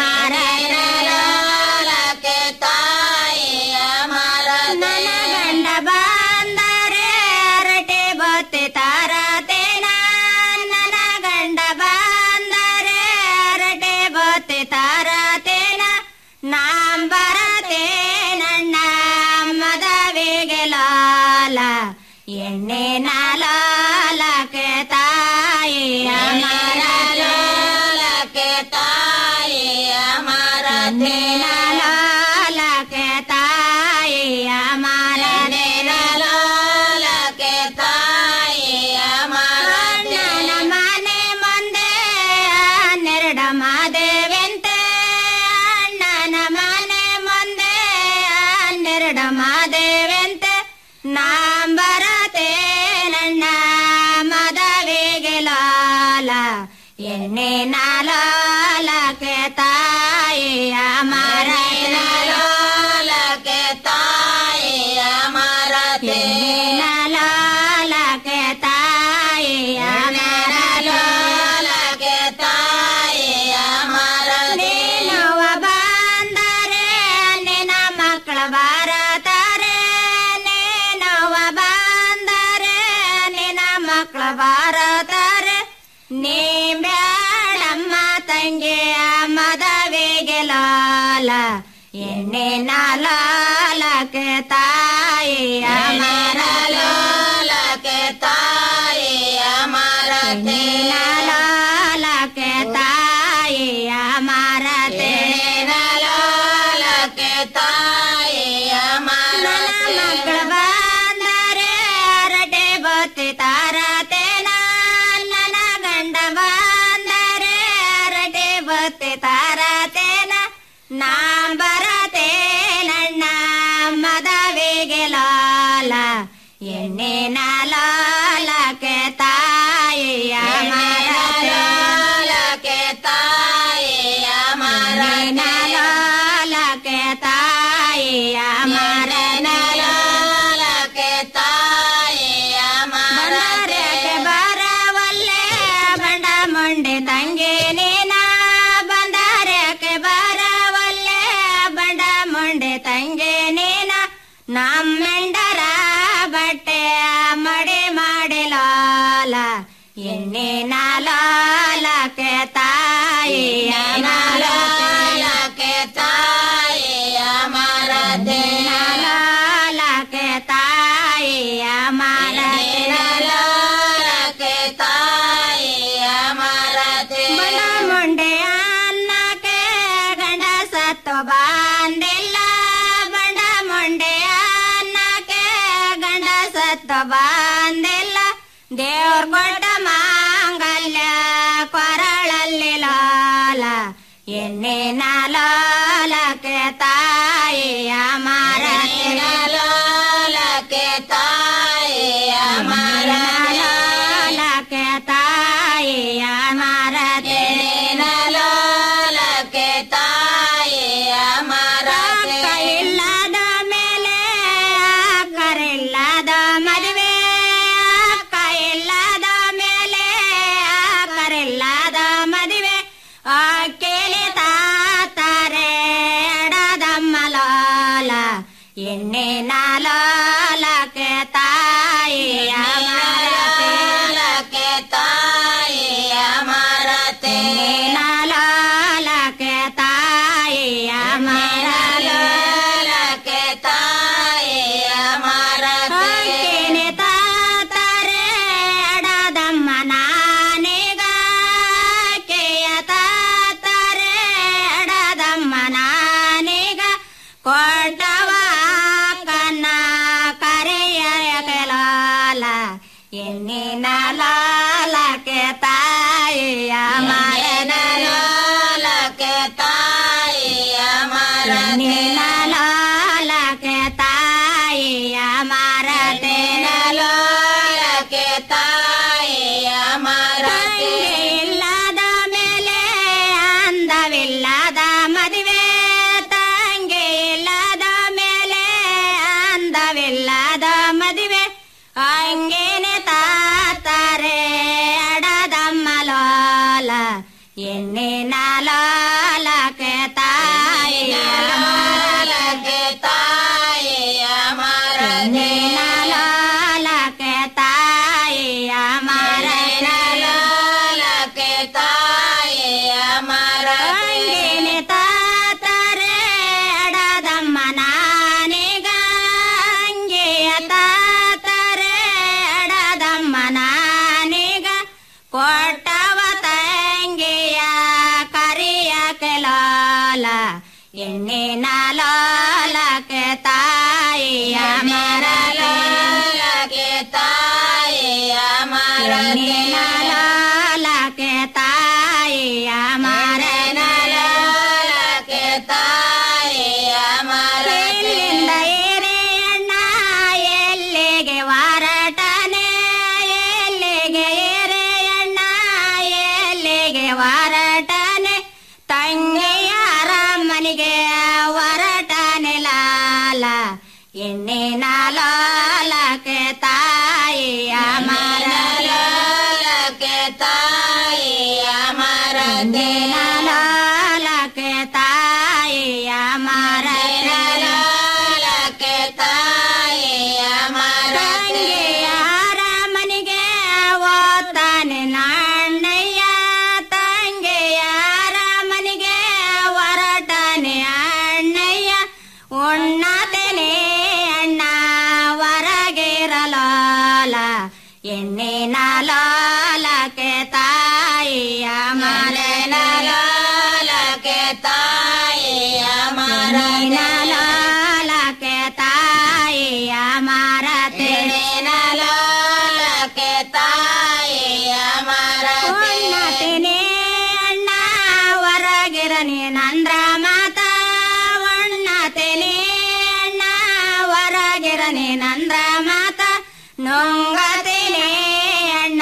ಮರಕ್ಕೆ ತಾಯಿಯ ಮರ ನನ್ನ ಗಂಡ ಬಂದರೆ ಅರಟೆ ಬತ್ತೆ ತಾರತೇನ ನನ್ನ ಗಂಡ ಬಂದರೆ ಅರಟೆ ಬತ್ತೆ ತಾರತೇನ ನಾಂ ಬರತೆ ನನ್ನ ಮದವಿಗೆ ಲಾಲ ಎಣ್ಣೆನ ಲಾಲಕ್ಕೆ ತಾಯಿಯ ಮರಕ್ಕೆ ತಾಯಿಯ ಮರತೆ ಲಾಲಕ್ಕೆ ತಾಯಿಯ ಮರನೆ ಲಾಲಕ್ಕೆ ತಾಯಿಯ ಮರನ ಮನೆ ಮುಂದೆ ಹನ್ನೆರಡ ಮಾದೇವಂತೆ ಅಣ್ಣನ ಮನೆ ಮುಂದೆ ಹನ್ನೆರಡ ಮಾದೇವಂತೆ ನಾಂಬರತೆ ನನ್ನ ಅಮರಲೋಲಕ್ಕೆ ತಾಯಿ ಅಮರತೆ ಲೋಲಕ್ಕೆ ತಾಯಿ ಅಮರತೆ ಲೋಲಕ್ಕೆ ತಾಯಿ ಅಮರತೆ ಮಕ್ಕಳು ಬಂದರೆ ಅರಟೆ ಬತ್ತಿ ತಾರತೆ ನನ್ನ ಗಂಡ ಬಂದರೆ ಅರಟೆ ಬತ್ತಿ ತಾರತೇನ ನಾ ಬರತೆ ನನ್ನ ಮದವಿಗೆ ಲಾಲ ಎಣ್ಣಿನ ಲಾಲಕ್ಕೆ ತಾಯಿಯ ಮರಲಕ್ಕೆ ತಾಯಿಯ ಮರನ ಲಾಲಕ್ಕೆ ತಾಯಿಯ ಮರನ ಲಾಲಕ್ಕೆ ತಾಯಿಯ ಮರಕ್ಕೆ ಬರವಲ್ಲೆ ಬಂಡ ಮುಂಡೆ ತಂಗಿ ನೀನ ಬಂದಾರಕ್ಕೆ ಬರವಲ್ಲೆ ಬಂಡ ಮುಂಡೆ ತಂಗಿ ನೀನ ನಮ್ಮೆಂಡರ ಬಟ್ಟೆ ಮಡಿ ಮಾಡಿಲಾಲ ಎಣ್ಣಿನ ಲಾಲಕ್ಕೆ ತಾಯಿಯ ಲಾಲಕ್ಕೆ ತಾಯಿಯ ಮರದೆ ಲಾಲಕ್ಕೆ ತಾಯಿಯ ಮರದೆ ಲಾಲಕ್ಕೆ ತಾಯಿಯ ಮರದೆ ಬಡ ಮುಂಡೆ ಅನ್ನಕ್ಕೆ ಗಂಡ ಸತ್ತು ಬಂದಿಲ್ಲ ಬಂಡ ಮುಂಡೆ ಅನ್ನಕ್ಕೆ ಗಂಡ ಸತ್ತು ಬಂದಿಲ್ಲ ದೇವ್ರ ಕೊಟ್ಟ ಮಾಂಗಲ್ಯ ಕೊರಳಲ್ಲಿ ಲಾಲ ಎಣ್ಣಿನ ಲಾಲಕ್ಕೆ ತಾಯಿಯ ಮಾರಕ್ಕೆ ಲಾಲಕ್ಕೆ ತಾಯಿಯ ಮಾರ ಲಾಲಕ್ಕೆ ತಾಯಿಯ ಮಾರತೆ ಲಾಲಕ್ಕೆ ತಾಯಿಯ ಮಾರಕ್ಕೆ ಇಲ್ಲದ ಮೇಲೆ ಕರಿಲ್ಲದ ಮದುವೆ ಅಕ್ಕ ಇಲ್ಲದ ಮೇಲೆ ಕರಿಲ್ಲದ ಮದುವೆ ಕೇಳಿ ತಾತಾರೆ ಅಡದಮ್ಮ ಲಾಲ ಎಣ್ಣಿನ ಲಾಲಕ್ಕೆ ತಾಯಿಯ ಮರಕ್ಕೆ ತಾಯಿಯ ಮರತೆ ಲಾಲಕ್ಕೆ ತಾಯಿಯ ಮರಲಕ್ಕೆ ತಾಯಿಯ ಮರತೆ ತಾತಾರೆ ಅಡದಮ್ಮ ನಾನೀಗ ಕೇಯ ತಾತಾರೆ ಅಡದಮ್ಮ ನಾನೀಗ ಕೊಟ್ಟವ ಕನ್ನ ಕರೆಯ ಲಾಲ ಎಣ್ಣಿನ ಲಾಲಕ್ಕೆ ತಾಯಿಯ ಮರನ ಲಾಲಕ್ಕೆ ತಾಯಿಯ ಮರನಿನ ಲಾಲಕ್ಕೆ ತಾಯಿಯ ಮರತೆನ ಲಾಲಕ್ಕೆ ತಾಯಿಯ ಮರತೆ ಇಲ್ಲದ ಮೇಲೆ ಅಂದವಿಲ್ಲದ ಮದುವೆ ತಂಗಿ ಇಲ್ಲದ ಮೇಲೆ ಅಂದವಿಲ್ಲದ ಮದುವೆ ಹಂಗೇನೆ ತಾತಾರೆ ಅಡದಮ್ಮ ಲಾಲ ಎಣ್ಣಿನ ಲಾಲಕ್ಕೆ ತಾಯಿಯ ಲಾಲಕ್ಕೆ ತಾಯಿಯ ಮರನಿನ ಲಾಲಕ್ಕೆ ತಾಯಿಯ ಮರನ ಲಾಲಕ್ಕೆ ತಾಯಿಯ ಮರ ಹಂಗೇನೆ ತಾತಾರೆ ಅಡದಮ್ಮ ನಾನೀಗ ಹಂಗೆಯ ತಾತಾರೆ ಅಡದಮ್ಮ ನಾನೀಗ ಕೊಟ್ಟವ ತಂಗಿಯ ಕರಿಯ ಕೆಲಾಲ ಎಣ್ಣಿನ ಲಾಲಕ್ಕೆ ತಾಯಿಯ ಮರಲಕ್ಕೆ ತಾಯಿಯ ಮರನಿನ ಲಾಲಕ್ಕೆ ತಾಯಿಯ ಮರನ ಲಾಲಕ್ಕೆ ತಾಯಿಯ ಮರಲಿಂದ ಏರೆಯಣ್ಣ ಎಲ್ಲಿಗೆ ವಾರಟನೆ ಎಲ್ಲಿಗೆ ಏರೆಯಣ್ಣ ಎಲ್ಲಿಗೆ ವಾರಟನೆ ತಂಗಿಯರ ಮನೆಗೆ ಹೊರಟನೆ ಲಾಲ ಎಣ್ಣಿನ ಲಾಲಕ್ಕೆ ತಾಯಿಯ ಮರ ಲಾಲಕ್ಕೆ ತಾಯಿಯ ಮರ ಲಾಲಕ್ಕೆ ತಾಯಿಯ ಮರ ಲಾಲಕ್ಕೆ ತಾಯಿಯ ಮರ ತಂಗಿಯರ ಮನೆಗೆ ಓದ್ತಾನೆ ನಾಣ್ಣಯ್ಯ ತಂಗಿಯರ ಮನೆಗೆ ಹೊರಟನೆ ಅಣ್ಣಯ್ಯ ಉಣ್ಣತೇನೆ ಅಣ್ಣ ನೀನಂದ್ರ ಮಾತ ಒಣ್ಣತೇನೆ ಅಣ್ಣ ಹೊರಗಿರ ನೀನಂದ್ರ ಮಾತ ನುಂಗತೇನೆ ಅಣ್ಣ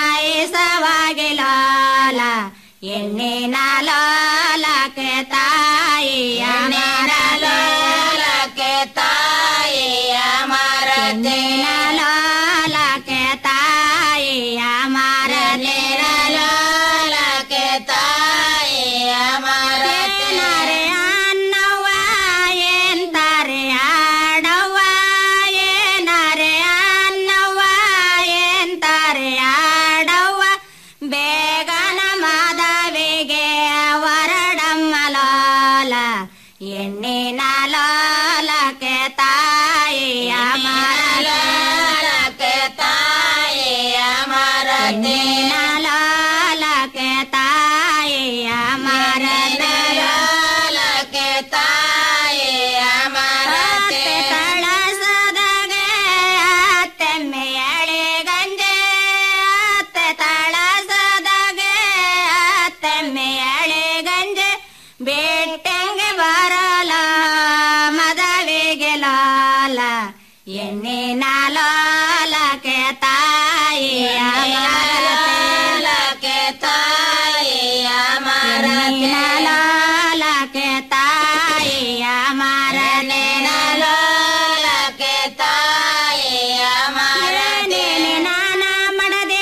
ಇಸವಾಗಿಲಾಲ ಎಣ್ಣಿನ ಲೋಲಕ್ಕೆ ತಾಯಿಯ ಲೋಲಕ್ಕೆ ತಾಯಿಯ ಮರದಿನ ಲೋಲಕ್ಕೆ ತಾಯಿಯ ಮರದಿನ ಲೋಲಕ್ಕೆ ತಾಯಿಯ ಮರದಿನರೆ ಅನ್ನವ್ವ ಎಂತಾರೆ ಆಡವ್ವ ಏನರೆ ಅನ್ನವ್ವ ಎಂತಾರೆ ಆಡವ್ವ ಬೇಗನ ಮಾಧವಿಗೆ ವರಡಮ್ಮಲಾಲ ಎಣ್ಣಿನ ಲೋಲಕ್ಕೆ ತಾಯಿಯ ಮರಲಕ್ಕೆ ತಾಯಿಯ ಮರದಿನ ಲೋಲಕ್ಕೆ ತಾಯಿಯ ಮರನ ಲೋಲಕ್ಕೆ ತಾಯಿಯ ಮರತೆ ತಳಸದಗೆ ಅತ್ತೆಮ್ಮೆಯಳೆ ಗಂಜೆ ಅತ್ತೆ ತಳಸದಗೆ ಅತ್ತೆಮ್ಮೆಯಳೆ ಗಂಜೆ ಬೆಟ್ಟಂಗೆ ಬರಲ ಮದವಿಗೆ ಲಾಲ ಎಣ್ಣಿನ ಲೋಲಕ್ಕೆ ತಾಯಿಯ ಲೋಲಕ್ಕೆ ತಾಯಿಯ ಮರನಿನ ಲೋಲಕ್ಕೆ ತಾಯಿಯ ಮರನಿನ ಲೋಲಕ್ಕೆ ತಾಯಿಯ ಮರನಿನ ನಾನ ಮಡದೆ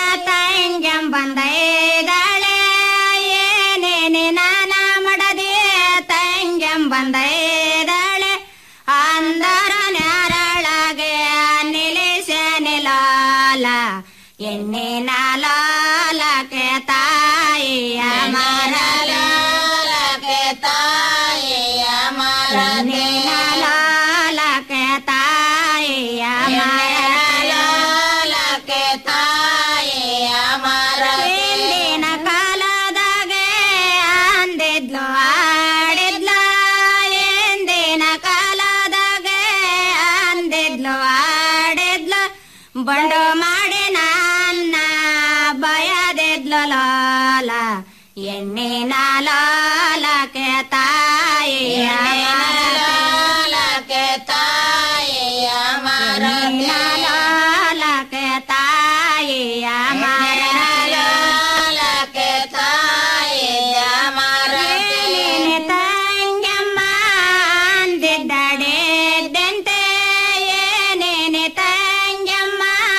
ತಂಗೆಂಬಂದೈದಾಳೆ ಏನೇನೆ ನಾನ ಮಡದೆ ತಂಗೆಂಬಂದೈದಾಳೆ ಅಂದರ ನ್ಯಾರಳಗೆ ನಿಲ್ಲಿಸ ನಿಲಾಲ ಎಣ್ಣಿನ ಲಾಲಕ್ಕೆ ತಾಯಿಯ ಮರಲಕ್ಕೆ ತಾಯಿಯ ಮರನಿನ ಲಾಲಕ್ಕೆ ತಾಯಿಯ ಮರಲಕ್ಕೆ ತಾಯಿಯ ಮರ ಹಿಂದಿನ ಕಾಲದಾಗೆ ಅಂದಿದ್ಲು ಆಡಿದ್ಲು ಎಂದಿನ ಕಾಲದಾಗೆ ಅಂದಿದ್ಲು ಆಡಿದ್ಲು ಬಂಡು ಮಾಡಿ ನನ್ನ ಬಯದಿದ್ಲು ಲಾಲ ಎಣ್ಣಿನ ಲಾಲಕ್ಕೆ ತಾಯಿಯ ಲಾಲಕ್ಕೆ ತಾಯಿಯ ಮರನಿನ ಲಾಲಕ್ಕೆ ತಾಯಿಯ ಮರ ಲಾಲಕ್ಕೆ ತಾಯಿಯ ಮರ ತಂಗಮ್ಮ ಅಂದಿದ್ದಡೆದಂತೆ ಏನೇನೆ ತಂಗಮ್ಮ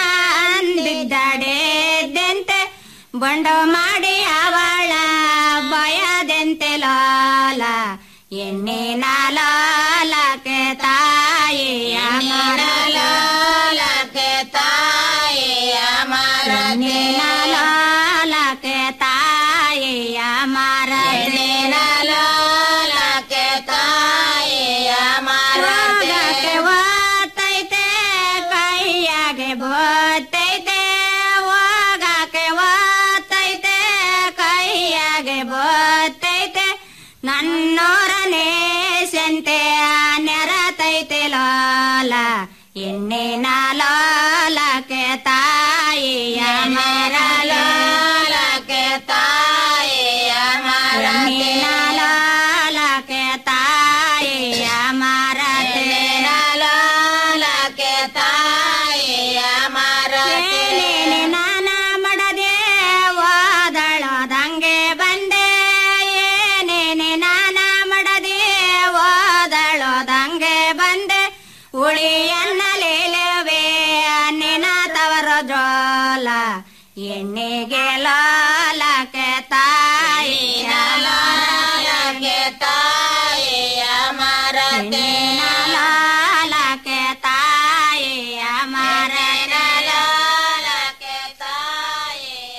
ಅಂದಿದ್ದಡೆದಂತೆ ಬಂಡ ಮಾಡಿ ಅವಳ ಭಯದಂತೆ ಲಾಲ ಎಣ್ಣಿನ ಲಾಲಕ್ಕೆ ತಾಯಿಯ ಮರ ಲಾಲಕ್ಕೆ ತಾಯಿಯ ಮರನಿನ ಲಾಲಕ್ಕೆ ತಾಯಿಯ ಮರನಿನ ಲಾಲಕ್ಕೆ ತಾಯಿಯ ಮರಕ್ಕೆ ಓತೈತೆ ಕೈಯಾಗೆ ಬೋತೈತೆ ಹೋಗಕ್ಕೆ ಓತೈತೆ ಕೈಯಾಗೆ ಬೋತೈತೆ ನನ್ನೋರನೇ ಸಂತೆ ನೆರತೈತೆ ಲಾಲ ಎಣ್ಣಿನ ಲಾಲಕ್ಕೆ ತಾಯಿಯ ಮರ ಲಾಲಕ್ಕೆ ತಾಯಿಯ ಮರನಿನ ಲಾಲಕ್ಕೆ ತಾಯಿಯ ಮರತಿನ ಲಾಲಕ್ಕೆ ತಾಯಿಯ ಮರತಿನ ನಾನ ಮಡದೆ ಓದಳೋದಂಗೆ ಬಂದೆ ಏನೇನೆ ನಾನ ಮಡದೆ ಓದಳೋದಂಗೆ ಬಂದೆ ಉಳಿಯನ್ನಲೇಲವೇ ನಿನ ತವರ ಜೋಲ ಎಣ್ಣೆಗೆ ಲಾಲಕ್ಕೆ ತಾಯಿಯ ಲಾಲಕ್ಕೆ ತಾಯಿಯ ಮರತಿನ ಲಾಲಕ್ಕೆ ತಾಯಿಯ ಮರನ ಲಾಲಕ್ಕೆ ತಾಯಿಯ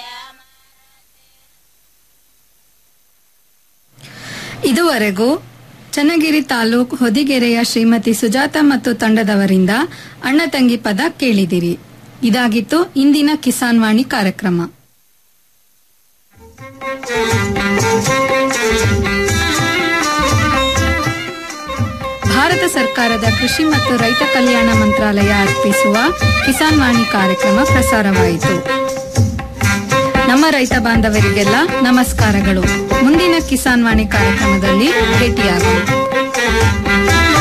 ಇದುವರೆಗೂ ಚನ್ನಗಿರಿ ತಾಲೂಕ್ ಹೊದಿಗೆರೆಯ ಶ್ರೀಮತಿ ಸುಜಾತ ಮತ್ತು ತಂಡದವರಿಂದ ಅಣ್ಣ ತಂಗಿ ಪದ ಕೇಳಿದಿರಿ ಇದಾಗಿತ್ತು ಇಂದಿನ ಕಿಸಾನ್ ವಾಣಿ ಕಾರ್ಯಕ್ರಮ ಭಾರತ ಸರ್ಕಾರದ ಕೃಷಿ ಮತ್ತು ರೈತ ಕಲ್ಯಾಣ ಮಂತ್ರಾಲಯ ಅರ್ಪಿಸುವ ಕಿಸಾನ್ ವಾಣಿ ಕಾರ್ಯಕ್ರಮ ಪ್ರಸಾರವಾಯಿತು ನಮ್ಮ ನಮ್ಮ ರೈತ ಬಾಂಧವರಿಗೆಲ್ಲ ನಮಸ್ಕಾರಗಳು ಮುಂದಿನ ಕಿಸಾನ್ ವಾಣಿ ಕಾರ್ಯಕ್ರಮದಲ್ಲಿ ಭೇಟಿಯಾಗೋಣ